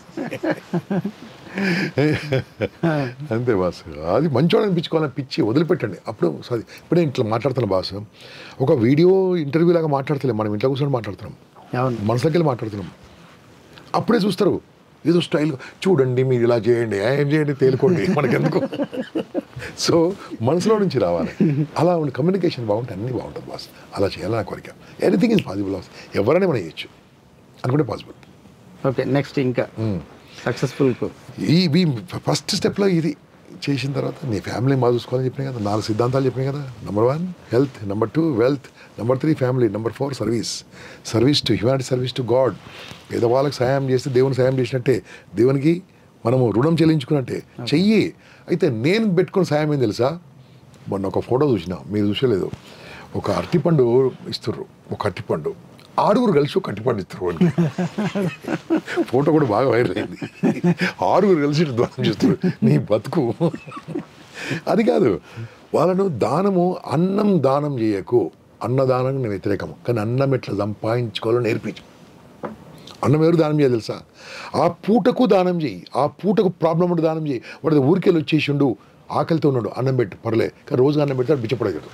అంతే బాస్ అది మంచోడు అనిపించుకోవాలని పిచ్చి వదిలిపెట్టండి అప్పుడు సారీ ఇప్పుడే ఇట్లా మాట్లాడుతున్నాం బాస్ ఒక వీడియో ఇంటర్వ్యూ లాగా మాట్లాడతలేం మనం ఇంట్లో కూర్చొని మాట్లాడుతున్నాం అవును మనసులోకి వెళ్ళి మాట్లాడుతున్నాం అప్పుడే చూస్తారు ఏదో స్టైల్ చూడండి మీరు ఇలా చేయండి ఏం చేయండి తేలుకోండి మనకెందుకు సో మనసులో నుంచి రావాలి అలా ఉండి కమ్యూనికేషన్ బాగుంటే అన్నీ బాగుంటుంది బాస్ అలా చేయాలని నా కోరిక ఎనీథింగ్ ఇస్ పాసిబుల్ బాస్ ఎవరైనా మనం చేయొచ్చు అనుకుంటే పాసిబుల్ ఓకే నెక్స్ట్ ఇంకా సక్సెస్ఫుల్ ఈ ఈ ఫస్ట్ స్టెప్లో ఇది చేసిన తర్వాత నీ ఫ్యామిలీ బాగా చూసుకోవాలని చెప్పిన కదా నాలుగు సిద్ధాంతాలు చెప్పిన కదా number one health number two wealth number three family number four service service to humanity service to God ఏదో వాళ్ళకి సాయం చేస్తే దేవుని సాయం చేసినట్టే దేవునికి మనము రుణం చెల్లించుకున్నట్టే చెయ్యి అయితే నేను పెట్టుకున్న సాయం ఏం తెలుసా మొన్న ఒక ఫోటో చూసిన మీరు చూసలేదు ఒక అరటిపండు ఇస్తుర్రు ఒక అరటిపండు ఆరుగురు కలిసి ఒక అరటిపండు ఇస్తారు వాడికి ఫోటో కూడా బాగా వైరల్ అయింది ఆరుగురు కలిసి ఇట్లా దానం చేస్తారు నీ బతుకు అది కాదు వాళ్ళను దానము అన్నం దానం చేయకు అన్నదానం నేను వ్యతిరేకము కానీ అన్నం ఎట్లా సంపాదించుకోవాలో నేర్పించు అన్నం ఎవరు దానం చేయాలి తెలుసా ఆ పూటకు దానం చేయి ఆ పూటకు ప్రాబ్లం ఉంటే దానం చేయి వాడు ఊరికెళ్ళి వచ్చేసిండు ఆకలితో ఉన్నాడు అన్నం పెట్టు పర్లే కానీ రోజు అన్నం పెడతాడు బిచ్చపడగడు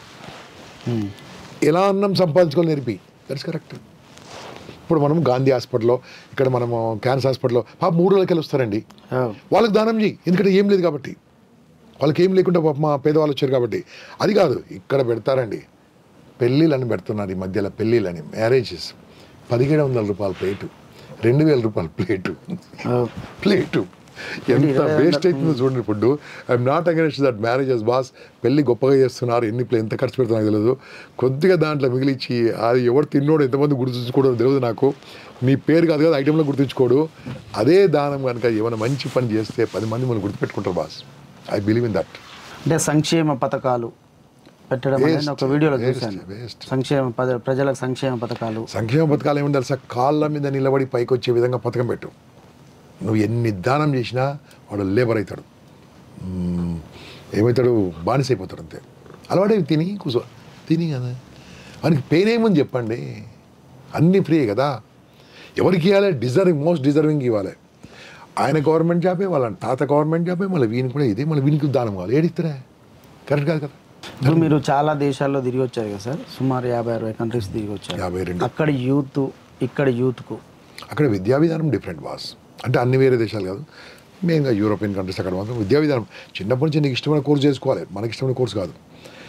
ఎలా అన్నం సంపాదించుకోవాలి నేర్పి దట్స్ కరెక్ట్ ఇప్పుడు మనం గాంధీ హాస్పిటల్లో ఇక్కడ మనము క్యాన్సర్ హాస్పిటల్లో పాప మూడు రోజులకి వస్తారండి వాళ్ళకి దానం చేయి ఎందుకంటే ఏం లేదు కాబట్టి వాళ్ళకి ఏం లేకుండా పాప మా పేదవాళ్ళు వచ్చారు కాబట్టి అది కాదు ఇక్కడ పెడతారండి పెళ్ళిళ్ళని పెడుతున్నారు ఈ మధ్యలో పెళ్ళిళ్ళని మ్యారేజెస్ పదిహేడు వందల రూపాయల ప్లేటు రెండు వేల రూపాయల ప్లేటు ప్లేటు ఎంత ఇరవై వేస్ట్ అవుతుందో చూడండి food I'm not against that marriages boss పెళ్లి గొప్పగా చేస్తున్నారు ఎన్ని ప్లే ఎంత ఖర్చు పెడుతున్నా నాకు తెలియదు కొద్దిగా దాంట్లో మిగిలిచ్చి అది ఎవరు తిన్నోడు ఎంతమంది గుర్తుంచుకోవడం తెలియదు నాకు నీ పేరు కాదు కదా ఐటెంలో గుర్తుంచుకోడు అదే దానం కనుక ఏమైనా మంచి పని చేస్తే పది మంది మనం గుర్తుపెట్టుకుంటారు boss I believe in that అంటే సంక్షేమ పథకాలు పెట్టడం అనేది Waste, ఒక వీడియోలో waste, చూశాను waste. సంక్షేమ పద- ప్రజలకు సంక్షేమ పథకాలు సంక్షేమ పథకాలు ఏమి తెలుసా కాళ్ళ మీద నిలబడి పైకి వచ్చే విధంగా పథకం పెట్టు నువ్వు ఎన్ని దానం చేసినా వాడు లేబర్ అవుతాడు మ్మ్. ఏమవుతాడు బానిస అయిపోతాడు అంతే అలవాడే తిని కూర్చో తిని కదా వానికి పెయిన్ ఏముంది చెప్పండి అన్నీ ఫ్రీ కదా ఎవరికి ఇవ్వాలి డిజర్వింగ్ మోస్ట్ డిజర్వింగ్ ఇవ్వాలి ఆయన గవర్నమెంట్ జాబే వాళ్ళ తాత గవర్నమెంట్ జాబే మళ్ళీ వీనికి కూడా ఇదే మళ్ళీ వీనికి దానం కావాలి ఏడిస్తారా కరెక్ట్ కాదు కదా ఇప్పుడు మీరు చాలా దేశాల్లో తిరిగి వచ్చారు కదా సార్ సుమారు యాభై అరవై కంట్రీస్ తిరిగి వచ్చారు యాభై రెండు అక్కడ యూత్ ఇక్కడ యూత్కు అక్కడ విద్యా విధానం డిఫరెంట్ బాస్ అంటే అన్ని వేరే దేశాలు కాదు మెయిన్గా యూరోపియన్ కంట్రీస్ అక్కడ మాత్రం విద్యా విధానం చిన్నప్పటి నుంచి నీకు ఇష్టమైన కోర్సు చేసుకోవాలి మనకి ఇష్టమైన కోర్సు కాదు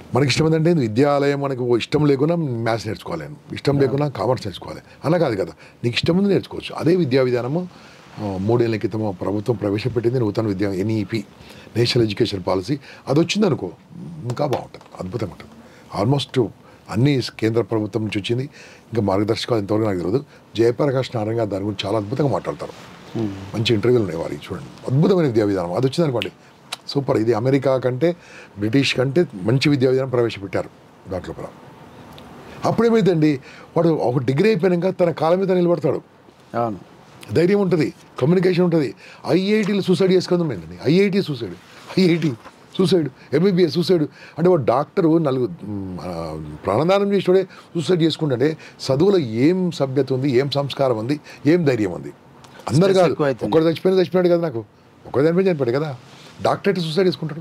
మనకి ఇష్టం ఏంటంటే విద్యాలయం మనకు ఇష్టం లేకున్నా మ్యాథ్స్ నేర్చుకోవాలి ఇష్టం లేకున్నా కామర్స్ నేర్చుకోవాలి అలా కాదు కదా నీకు ఇష్టం ఉంది నేర్చుకోవచ్చు అదే విద్యా విధానము ఆ, మూడేళ్ల క్రితం ప్రభుత్వం ప్రవేశపెట్టింది నూతన విద్యా ఎన్ఈపి నేషనల్ ఎడ్యుకేషన్ పాలసీ అది వచ్చింది అనుకో ఇంకా బాగుంటుంది అద్భుతంగా ఉంటుంది ఆల్మోస్ట్ అన్ని కేంద్ర ప్రభుత్వం నుంచి వచ్చింది ఇంకా మార్గదర్శకాలు ఎంతవరకు నాకు తెలియదు జయప్రకాష్ నారాయణ గారు దాని గురించి చాలా అద్భుతంగా మాట్లాడతారు మంచి ఇంటర్వ్యూలు ఉన్నాయి వారికి చూడండి అద్భుతమైన విద్యా విధానం అది వచ్చింది అనుకోండి సూపర్ ఇది అమెరికా కంటే బ్రిటిష్ కంటే మంచి విద్యా విధానం ప్రవేశపెట్టారు దాంట్లో కూడా అప్పుడేమైందండి వాడు ఒక డిగ్రీ అయిపోయాక తన కాలం మీద నిలబడతాడు అవును ధైర్యం ఉంటుంది కమ్యూనికేషన్ ఉంటుంది ఐఐటీలు సూసైడ్ చేసుకుందండి IIT suicide IIT suicide MBBS suicide అంటే వాడు డాక్టరు నలుగురు మ్, ఆ, ప్రాణదానం చేసేవాడే సూసైడ్ చేసుకుంటే చదువులో ఏం సభ్యత ఉంది ఏం సంస్కారం ఉంది ఏం ధైర్యం ఉంది అందరు Stress కాదు ఎక్కువ అవుతుంది. ఒక్కడు చచ్చిపోయిన చచ్చిపోయాడు కదా నాకు ఒక్కడు చనిపోయి చనిపోయాడు కదా డాక్టరేట్ సూసైడ్ చేసుకుంటాడు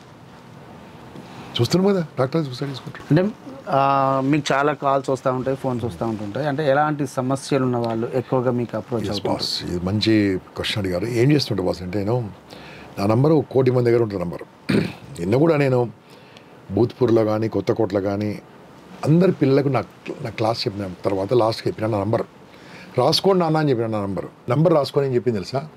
చూస్తున్నాం కదా డాక్టర్ సూసైడ్ చేసుకుంటాడు అంటే ఆ, మీకు చాలా కాల్స్ వస్తూ ఉంటాయి ఫోన్స్ వస్తూ ఉంటుంటాయి అంటే ఎలాంటి సమస్యలు ఉన్న వాళ్ళు ఎక్కువగా మీకు అప్రోచ్ ఎస్ అవుతారు బాస్ ఇది మంచి క్వశ్చన్ అడిగారు ఏం చేస్తుంటా బాస్ అంటే నేను నా నంబరు కోటి మంది దగ్గర ఉంటుంది నంబరు నిన్న కూడా నేను భూత్పూర్లో కానీ కొత్తకోటలో కానీ అందరి పిల్లలకు నా నా క్లాస్ చెప్పిన తర్వాత లాస్ట్కి చెప్పిన నా నంబర్ రాసుకోండి నాన్న అని చెప్పిన నా నంబర్ నంబర్ రాసుకొని అని చెప్పింది తెలుసా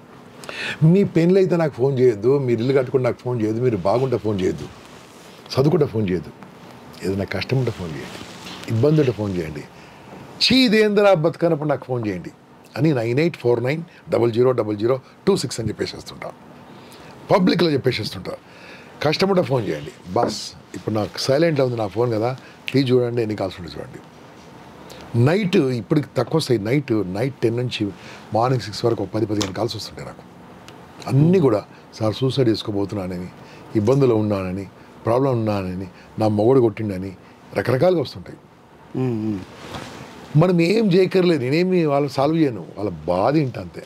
మీ పెళ్ళి అయితే నాకు ఫోన్ చేయొద్దు మీరు ఇల్లు కట్టుకుని నాకు ఫోన్ చేయొద్దు మీరు బాగుంటే ఫోన్ చేయొద్దు చదువుకుంటే ఫోన్ చేయొద్దు ఏదైనా కష్టం ఉంటే ఫోన్ చేయండి ఇబ్బంది ఉంటే ఫోన్ చేయండి చీ ఇదేందరా బతుకనప్పుడు నాకు ఫోన్ చేయండి అని nine eight four nine double zero double zero two six అని చెప్పేసేస్తుంటా పబ్లిక్లో చెప్పేసేస్తుంటా కష్టపడ్డ ఫోన్ చేయండి బస్ ఇప్పుడు నాకు సైలెంట్లో ఉంది నా ఫోన్ కదా ప్లీజ్ చూడండి ఎన్ని కాల్స్ ఉంటే చూడండి నైట్ ఇప్పటికి తక్కువ వస్తాయి నైట్ నైట్ టెన్ నుంచి మార్నింగ్ సిక్స్ వరకు ఒక పది పదిహేను కాల్స్ వస్తుంటాయి నాకు అన్నీ కూడా సార్ సూసైడ్ చేసుకోబోతున్నానని ఇబ్బందులు ఉన్నానని ప్రాబ్లం ఉన్నానని నా మొగుడు కొట్టిండని రకరకాలుగా వస్తుంటాయి ఉమ్, ఉమ్. మనం ఏం చేయక్కర్లేదు నేనేమి వాళ్ళ సాల్వ్ చేయను వాళ్ళ బాధ ఏంటి అంతే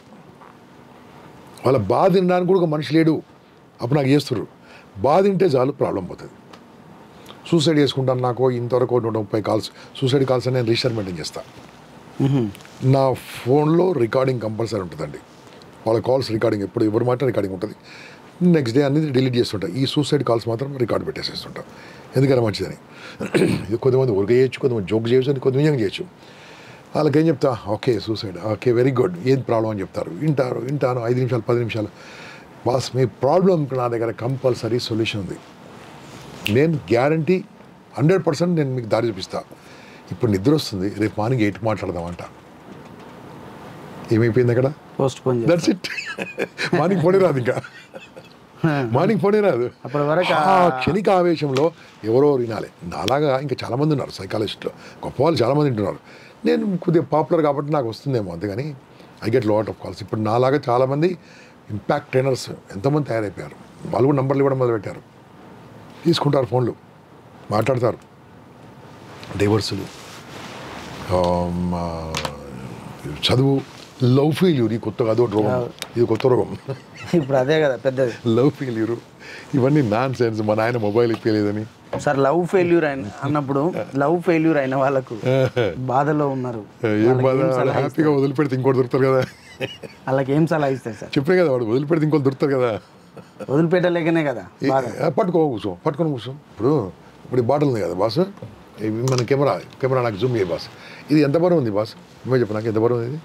వాళ్ళ బాధ వినడానికి కూడా ఒక మనిషి లేడు అప్పుడు నాకు చేస్తుర్రు బాధ వింటే చాలు ప్రాబ్లం పోతుంది సూసైడ్ చేసుకుంటాను నాకు ఇంతవరకు నూట ముప్పై కాల్స్ సూసైడ్ కాల్స్ అని నేను రిజిస్టర్ మెయింటైన్ చేస్తాను ఉహుం. నా ఫోన్లో రికార్డింగ్ కంపల్సరీ ఉంటుందండి వాళ్ళ కాల్స్ రికార్డింగ్ ఎప్పుడు ఎవరి మాట రికార్డింగ్ ఉంటుంది నెక్స్ట్ డే అనేది డిలీట్ చేస్తుంటా ఈ సూసైడ్ కాల్స్ మాత్రం రికార్డ్ పెట్టేసేస్తుంటా ఎందుకని మంచిదని ఇది కొంతమంది ఊరికే చేయొచ్చు కొంతమంది జోక్ చేయొచ్చు అని కొంతమంది నిజంగా చేయొచ్చు వాళ్ళకి ఏం చెప్తా okay suicide okay very good ఏం ప్రాబ్లం అని చెప్తారు వింటారు వింటాను ఐదు నిమిషాలు పది నిమిషాలు బాస్ మీ ప్రాబ్లం నా దగ్గర కంపల్సరీ సొల్యూషన్ ఉంది నేను గ్యారంటీ హండ్రెడ్ పర్సెంట్ నేను మీకు దారి చూపిస్తా ఇప్పుడు నిద్ర వస్తుంది రేపు మార్నింగ్ ఎయిట్ మాట్లాడదామంట ఏమైపోయింది అక్కడ పోస్ట్ పోన్ చేస్తారు. దట్స్ ఇట్ మార్నింగ్ ఫోనే రాదు ఇంకా మార్నింగ్ ఫోనే రాదు అప్పటి వరకు ఆ క్షణిక ఆవేశంలో ఎవరో వినాలి నాలాగా ఇంకా చాలామంది ఉన్నారు సైకాలజిస్ట్లో గొప్ప వాళ్ళు చాలామంది ఉంటున్నారు నేను కొద్దిగా పాపులర్ కాబట్టి నాకు వస్తుందేమో అంతేగాని I get lot of calls ఇప్పుడు నాలాగా చాలామంది ఇంపాక్ట్ ట్రైనర్స్ ఎంతోమంది తయారైపోయారు వాళ్ళు కూడా నంబర్లు ఇవ్వడం మొదలుపెట్టారు తీసుకుంటారు ఫోన్లు మాట్లాడతారు డైవర్సులు ఆమ్, ఆ, చదువు లవ్ ఫెయిల్యూర్ ఈ కొత్త అదొకటి రోగం ఇది కొత్త రోగం ఇప్పుడు అదే కదా పెద్దది లవ్ ఫెయిల్యూర్ ఇవన్నీ నాన్ సెన్స్ మా నాయన మొబైల్ ఇప్పలేదని సార్ లవ్ ఫెయిల్యూర్ అయిన అన్నప్పుడు లవ్ ఫెయిల్యూర్ అయిన వాళ్ళకు బాధలో ఉన్నారు ఏం బాధ వాళ్ళకి ఏం వాడు సలహా హ్యాపీగా వదిలిపెడితే ఇంకోటి దొరుకుతారు కదా ఇస్తారు? వాళ్ళకి ఏం సలహా ఇస్తారు సార్ చెప్పే కదా వాడు వదిలిపెడితే ఇంకోటి దొరుకుతారు కదా వదిలిపెట్టలేకనే కదా ఏ- బాధ ఏ, పట్టుకో కూర్చో పట్టుకొని కూర్చో ఇప్పుడు ఇప్పుడు ఈ బాటిల్ ఉంది కదా బాస్ ఇవి మన కెమెరా కెమెరా నాకు జూమ్ చేయ బాస్ ఇది ఎంత బరువు ఉంది బాస్ నువ్వే చెప్పు నాకు ఎంత బరువు ఉంది ఇది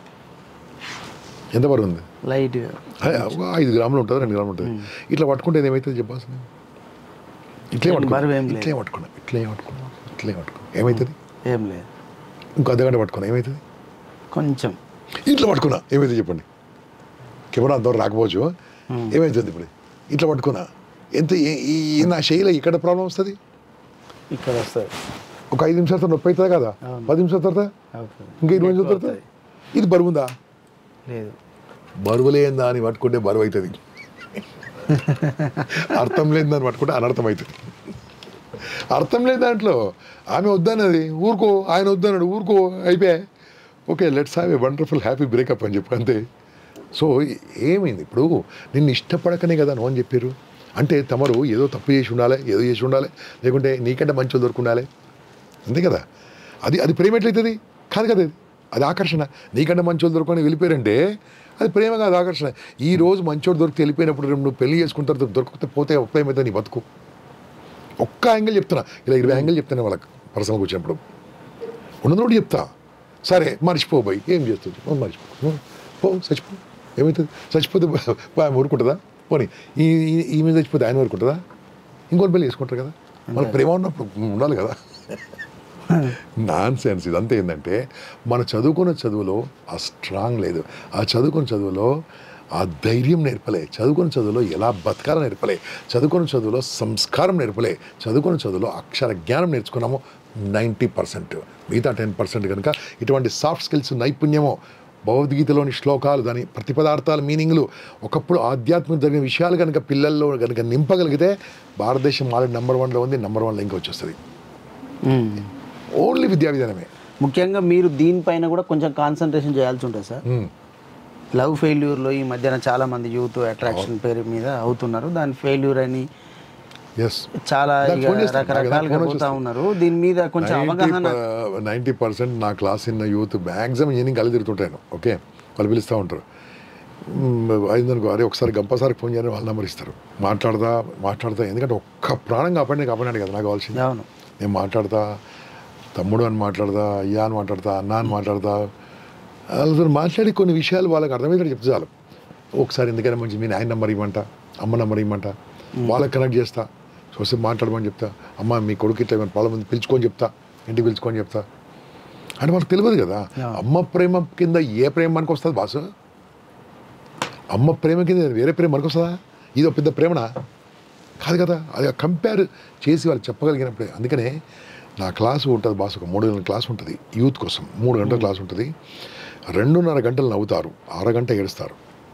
ఎంత బరువు ఉంది లైట్ అదే, ఒక ఐదు గ్రాములు ఉంటుంది రెండు గ్రాములు ఉంటుంది ఇట్లా పట్టుకుంటే ఏమైతుంది చెప్పాల్సి ఇట్లే బరువు పట్టుకున్నా ఏం లేదు. ఇట్లే పట్టుకున్నా ఇట్లే పట్టుకున్నా ఇట్లే పట్టుకున్నా ఏమవుతుంది ఏం లేదు ఇంకో అర్ధగంట పట్టుకున్నా ఏమవుతుంది కొంచెం ఇట్లా పట్టుకున్నా ఏమైతుంది చెప్పండి కెమెరా అంతవరకు రాకపోవచ్చు ఏమవుతుంది ఇప్పుడు ఇట్లా పట్టుకున్నా ఎంత ఏ- ఈ ఈ నా శైలి ఇక్కడ ప్రాబ్లం వస్తుంది ఇక్కడ వస్తుంది ఒక ఐదు నిమిషాల తర్వాత నొప్పి అవుతుంది కదా అవును. పది నిమిషాల తర్వాత అవుతుంది ఇంకా ఇరవై నిమిషాల తర్వాత అవుతుంది. ఇది బరువు ఉందా లేదు బరువు లేని దాన్ని పట్టుకుంటే బరువు అవుతుంది అర్థం లేని దాన్ని పట్టుకుంటే అనర్థం అవుతుంది అర్థం లేని దాంట్లో ఆమె వద్దన్నది ఊరుకో ఆయన వద్దన్నాడు ఊరుకో అయిపోయా okay let's have a wonderful happy breakup అని చెప్పి అంతే సో ఏమైంది ఇప్పుడు నిన్ను ఇష్టపడకనే కదా నువ్వు అని చెప్పారు అంటే తమరు ఏదో తప్పు చేసి ఉండాలి ఏదో చేసి ఉండాలి లేకుంటే నీకంటే మంచి దొరుకుండాలి అంతే కదా అది అది ప్రేమ ఎట్లయితుంది కాదు కదా అది అది ఆకర్షణ నీకంటే మంచోళ్ళు దొరకని వెళ్ళిపోయారంటే అది ప్రేమ కాదు ఆకర్షణ ఈ రోజు మంచోడు దొరికి వెళ్ళిపోయినప్పుడు రేపు నువ్వు పెళ్లి చేసుకుంటారు దొరకకపోతే పోతే ఏమవుతుంది నీ బతుకు ఒక్క యాంగిల్ చెప్తున్నా ఇలా ఇరవై యాంగిల్ చెప్తాను వాళ్ళకి పర్సనల్గా వచ్చినప్పుడు ఉన్నది ఒకటి చెప్తా సరే మర్చిపో పోయి ఏం చేస్తుంది ఓ మర్చిపో ఓ, పో చచ్చిపో ఏమవుతుంది చచ్చిపోతే బా- బా ఆమె ఊరుకుంటుందా పోనీ ఈ ఈ- ఈమె చచ్చిపోతే ఆయన ఊరుకుంటుందా ఇంకోటి పెళ్ళి చేసుకుంటారు కదా మన ప్రేమ ఉన్నప్పుడు ఉండాలి కదా నాన్ సెన్స్ ఇదంతా ఏంటంటే మన చదువుకున్న చదువులో ఆ స్ట్రాంగ్ లేదు ఆ చదువుకున్న చదువులో ఆ ధైర్యం నేర్పలే చదువుకున్న చదువులో ఎలా బతకాలో నేర్పలే చదువుకున్న చదువులో సంస్కారం నేర్పలే చదువుకున్న చదువులో అక్షర జ్ఞానం నేర్చుకున్నాము నైంటీ పర్సెంట్ మిగతా టెన్ పర్సెంట్ కనుక ఇటువంటి సాఫ్ట్ స్కిల్స్ నైపుణ్యమో భగవద్గీతలోని శ్లోకాలు దాని ప్రతిపదార్థాల మీనింగ్లు ఒకప్పుడు ఆధ్యాత్మిక జరిగిన విషయాలు కనుక పిల్లల్లో కనుక నింపగలిగితే భారతదేశం ఆల్రెడీ నెంబర్ వన్లో ఉంది నెంబర్ వన్లో ఇంకా వచ్చేస్తుంది మ్మ్. ఓన్లీ విద్యా విధానమే ముఖ్యంగా మీరు దీనిపైన కూడా కొంచెం కాన్సన్ట్రేషన్ చేయాల్సి ఉంటుంది సార్ మ్మ్. లవ్ ఫెయిల్యూర్లో ఈ మధ్యన చాలా మంది యూత్ అట్రాక్షన్ పేరు మీద అవుతున్నారు దాని ఫెయిల్యూర్ అని ఎస్ చాలా నాకు ఇక ఫోన్ చేస్తారు. నాకు రకరకాలుగా ఫోన్ పోతా వచ్చేస్తుంది. ఉన్నారు దీని మీద కొంచెం అవగాహన నైంటీ పర్సెంట్ నా క్లాస్ ఇన్న యూత్ మ్యాక్సిమం ఈయన కలిసి తిరుగుతుంటాను ఓకే వాళ్ళు పిలుస్తూ ఉంటారు మ్మ్, అయిందనుకో అరే ఒకసారి గంపసారికి ఫోన్ చేయని వాళ్ళ నెంబర్ ఇస్తారు మాట్లాడదా మాట్లాడతా ఎందుకంటే ఒక్క ప్రాణం కాపాడి కాపాడినాడు కదా నాకు కావాల్సింది అవును నేను మాట్లాడతా తమ్ముడు అని మాట్లాడతా అయ్యా అని మాట్లాడతా అన్న అని మాట్లాడతా వాళ్ళతో మాట్లాడి కొన్ని విషయాలు వాళ్ళకి అర్థమయ్యేటట్టు చెప్తే చాలు ఒకసారి ఎందుకైనా మంచి మీ నాయన నెంబర్ ఇవ్వమంట అమ్మ నెంబర్ ఇవ్వమంట వాళ్ళకి కనెక్ట్ చేస్తా చూస్తే మాట్లాడమని చెప్తా అమ్మ మీ కొడుకు ఇట్లా ఏమైనా ప్రాబ్లం ఉంది పిలుచుకొని చెప్తా ఇంటికి పిలుచుకొని చెప్తా అంటే వాళ్ళకి తెలియదు కదా అమ్మ ప్రేమ కింద ఏ ప్రేమ మనకు వస్తుంది బాసు అమ్మ ప్రేమ కింద వేరే ప్రేమ మనకు వస్తుందా ఇది ఒక పెద్ద ప్రేమనా కాదు కదా అది కంపేర్ చేసి వాళ్ళు చెప్పగలిగినప్పుడే అందుకనే నా క్లాసు ఉంటుంది బాస్ ఒక మూడు గంటల క్లాస్ ఉంటుంది యూత్ కోసం మూడు గంటల క్లాస్ ఉంటుంది రెండున్నర గంటలు నవ్వుతారు అరగంట ఏడుస్తారు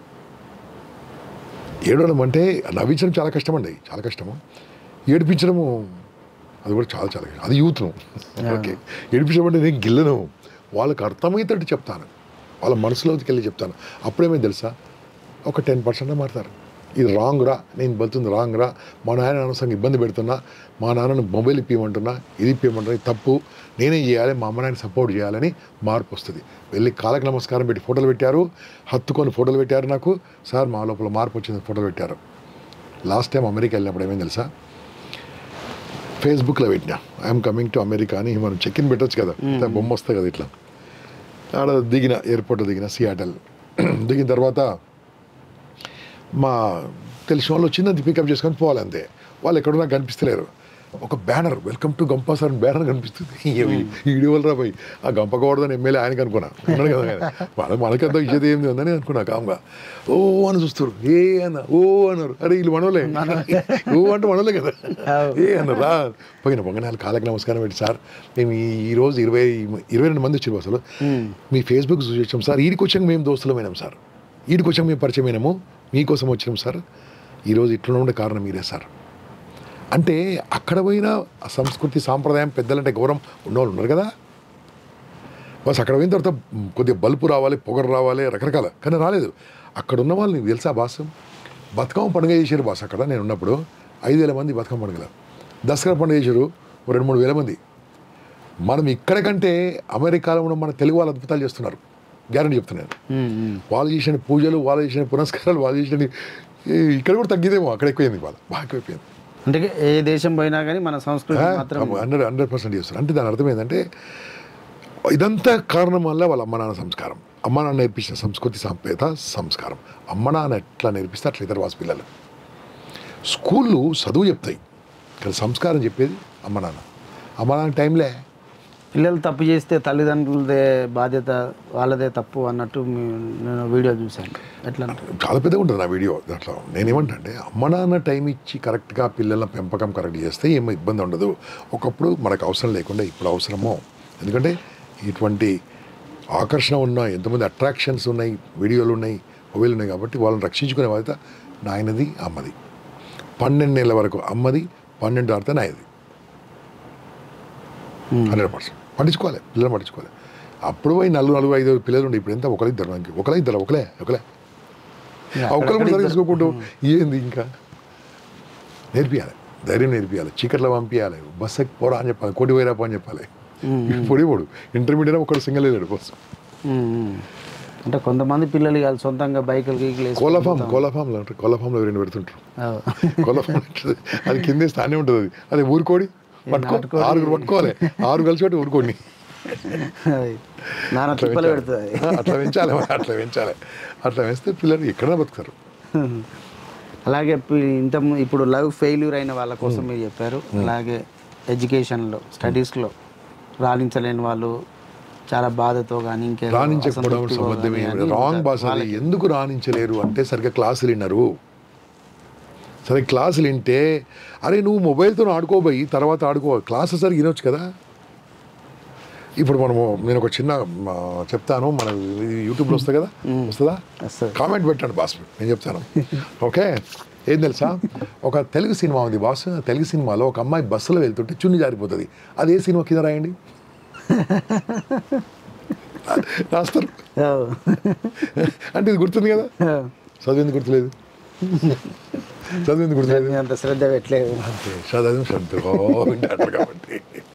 ఏడవడం అంటే నవ్వించడం చాలా కష్టం అండి చాలా కష్టము ఏడిపించడము అది కూడా చాలా చాలా కష్టం. అది యూత్ను ఓకే ఏడిపించడం అంటే నేను గిల్లను వాళ్ళకి అర్థమయ్యేటట్టు చెప్తాను వాళ్ళ మనసులోకి వెళ్ళి చెప్తాను అప్పుడేమైంది తెలుసా ఒక టెన్ పర్సెంట్ మారుతారు ఇది రాంగ్ రా నేను బతుతుంది రాంగ్ రా మా నాయన అనవసరంగా ఇబ్బంది పెడుతున్నా మా నాన్నను మొబైల్ ఇప్పియమంటున్నా ఇది ఇప్పియమంటున్నా ఇది తప్పు నేనే చేయాలి మా అమ్మ నాయన సపోర్ట్ చేయాలని మార్పు వస్తుంది వెళ్ళి కాళ్ళకి నమస్కారం పెట్టి ఫోటోలు పెట్టారు హత్తుకొని ఫోటోలు పెట్టారు నాకు సార్ మా లోపల మార్పు వచ్చింది ఫోటోలు పెట్టారు లాస్ట్ టైం అమెరికా వెళ్ళినప్పుడు ఏమైంది తెలుసా ఫేస్బుక్లో పెట్టినా ఐఎమ్ కమింగ్ టు అమెరికా అని మనం చెక్ ఇన్ పెట్టొచ్చు కదా ఇట్లా బొమ్మ వస్తుంది కదా ఇట్లా ఆడ దిగిన ఎయిర్పోర్ట్ దిగిన సియాటల్ దిగిన తర్వాత మా తెలిసిన వాళ్ళు చిన్నది పికప్ చేసుకొని పోవాలి అంతే వాళ్ళు ఎక్కడో నాకు కనిపిస్తలేరు ఒక banner welcome to Gampa sir అని బ్యానర్ కనిపిస్తుంది ఈడి వల్ల రాబోయి ఆ గంపకూడదని ఎమ్మెల్యే ఆయనకి అనుకున్నా ఉన్నాడు కదా ఆయన. మన మనకంత ఇచ్చేది ఏంది ఉందని అనుకున్నా కామ్గా ఓ అని చూస్తారు ఏ అన్న ఓ అన్నారు అరే వీళ్ళు మనోలే ఓ అంటే మనోలే కదా ఏ అన్నారు రా పోయిన పొంగనాలు కాళ్ళకి నమస్కారం పెట్టి సార్ మేము ఈ- ఈ రోజు ఇరవై ఇరవై రెండు మంది వచ్చారు అసలు మీ ఫేస్బుక్ చూసాం సార్ ఈడికి వచ్చాక మేము దోస్తులమైనాం సార్ ఈడికి వచ్చాక మేము పరిచయమైనాము మీకోసం వచ్చినాం సార్ ఈరోజు ఇట్లా ఉండే కారణం మీరే సార్ అంటే అక్కడ పోయిన ఆ సంస్కృతి సాంప్రదాయం పెద్దలంటే గౌరవం ఉన్నవాళ్ళు ఉన్నారు కదా బస్ అక్కడ పోయిన తర్వాత కొద్దిగా బల్పు రావాలి పొగరు రావాలి రకరకాల కానీ రాలేదు అక్కడ ఉన్న వాళ్ళు నీకు తెలుసా బాస్ బతుకమ్మ పండుగ చేశారు బాస్ అక్కడ నేను ఉన్నప్పుడు ఐదు వేల మంది బతుకమ్మ పండుగలో దసరా పండుగ చేశారు ఓ రెండు మూడు వేల మంది మనం ఇక్కడ కంటే అమెరికాలో ఉన్న మన తెలుగు వాళ్ళు అద్భుతాలు చేస్తున్నారు గ్యారంటీ చెప్తున్నాను మ్మ్, మ్మ్. వాళ్ళు చేసిన పూజలు వాళ్ళు చేసిన పునస్కారాలు వాళ్ళు చేసిన ఇక్కడ కూడా తగ్గిదేమో అక్కడ ఎక్కువైంది వాళ్ళు బాగా ఎక్కువైపోయింది అంటే ఏ దేశం పోయినా కానీ మన సంస్కృతి మాత్రం హండ్రెడ్ హండ్రెడ్ పర్సెంట్ చేస్తారు అంటే దాని అర్థం ఏంటంటే ఇదంతా కారణం వల్ల వాళ్ళ అమ్మ నాన్న సంస్కారం అమ్మ నాన్న నేర్పించిన సంస్కృతి సాంప్రదాయత సంస్కారం అమ్మ నాన్న ఎట్లా నేర్పిస్తే అట్లా ఇతర వాసి పిల్లలు స్కూళ్ళు చదువు చెప్తాయి కానీ సంస్కారం చెప్పేది అమ్మ నాన్న అమ్మ నాన్న టైంలే పిల్లలు తప్పు చేస్తే తల్లిదండ్రులదే బాధ్యత వాళ్ళదే తప్పు అన్నట్టు మీ- నేను వీడియో చూశాను ఎట్లా అంటే చాలా పెద్దగా ఉంటుంది నా వీడియో దాంట్లో నేనేమంటా అంటే అమ్మ నాన్న టైం ఇచ్చి కరెక్ట్గా పిల్లల పెంపకం కరెక్ట్ చేస్తే ఏమో ఇబ్బంది ఉండదు ఒకప్పుడు మనకు అవసరం లేకుండా ఇప్పుడు అవసరమో ఎందుకంటే ఇటువంటి ఆకర్షణ ఉన్నాయి ఎంతమంది అట్రాక్షన్స్ ఉన్నాయి వీడియోలు ఉన్నాయి మొబైల్ ఉన్నాయి కాబట్టి వాళ్ళని రక్షించుకునే బాధ్యత నాయనది అమ్మది పన్నెండు నెలల వరకు అమ్మది పన్నెండు దాటితే నాయది హండ్రెడ్ పర్సెంట్ పట్టించుకోవాలి పిల్లలు పట్టించుకోవాలి అప్పుడు పోయి నలుగురు నలుగురు ఐదు పిల్లలు ఉండే ఇప్పుడు ఎంత ఒకరి ఇద్దరు మనకి ఒకలే ఇద్దరు ఒకలే ఒకలే ఆ ఒక్కరు కూడా సరిగ్గా చూసుకుంటూ ఏంది ఇంకా నేర్పియాలి ధైర్యం నేర్పియాలి చీకట్లో పంపించాలి బస్ ఎక్కి పోరా అని చెప్పాలి కోటి పోయిరాపో అని చెప్పాలి పొడి పోడు ఇంటర్మీడియట్ ఒకడు సింగిల్ వెళ్ళాడు బస్సు మ్మ్, మ్మ్. అంటే కొంతమంది పిల్లలు కాదు సొంతంగా బైకులు గీకులు వేసుకొని కోళ్ళ ఫామ్ కోళ్ళ ఫామ్లో అంటే కోళ్ళ ఫామ్లో రెండు పెడుతుంటారు అవు. కోళ్ళ ఫామ్ ఉంటుంది. అది కిందే స్థానే ఉంటుంది అది అదే ఊరుకోడి పట్టుకో నాటుకోడి. ఆరుగురు పట్టుకోవాలి ఆరు కలిసి పెట్టి ఊరుకోండి అది. నాన్న తిప్పలు పెడుతుంది అది. అట్లా పెంచాలి మరి, అట్లా పెంచాలి అట్లా వేస్తే పిల్లలు ఎక్కడైనా బతుకుతారు అలాగే పి- ఇంత ము- ఇప్పుడు లవ్ ఫెయిల్యూర్ అయిన వాళ్ళ కోసం మీరు చెప్పారు అలాగే ఎడ్యుకేషన్లో స్టడీస్లో రాణించలేని వాళ్ళు చాలా బాధతో కానీ ఇంకే రాణించకపోవడం సంబంధం ఏమి రాంగ్ బాస్ అది ఎందుకు రాణించలేరు అంటే సరిగ్గా క్లాసులు వినరు సరే క్లాసులు వింటే అరే నువ్వు మొబైల్తో ఆడుకోబోయి తర్వాత ఆడుకో క్లాసెస్ సరిగ్గా వినొచ్చు కదా ఇప్పుడు మనము నేను ఒక చిన్న ఆ, చెప్తాను మన ఇది యూట్యూబ్లో వస్తుంది కదా వస్తుందా వస్తుంది కామెంట్ పెట్టండి బాస్ నేను చెప్తాను ఓకే ఏం తెలుసా ఒక తెలుగు సినిమా ఉంది బాస్ తెలుగు సినిమాలో ఒక అమ్మాయి బస్సులో వెళ్తుంటే చున్ని జారిపోతుంది అది ఏ సినిమా కింద రాయండి రాస్తారు అంటే ఇది గుర్తుంది కదా చదివింది గుర్తులేదు చదివింది గుర్తులేదు అంత శ్రద్ధ పెట్టలేదు అంతే చదివింది శ్రద్ధగా వింటాడు కాబట్టి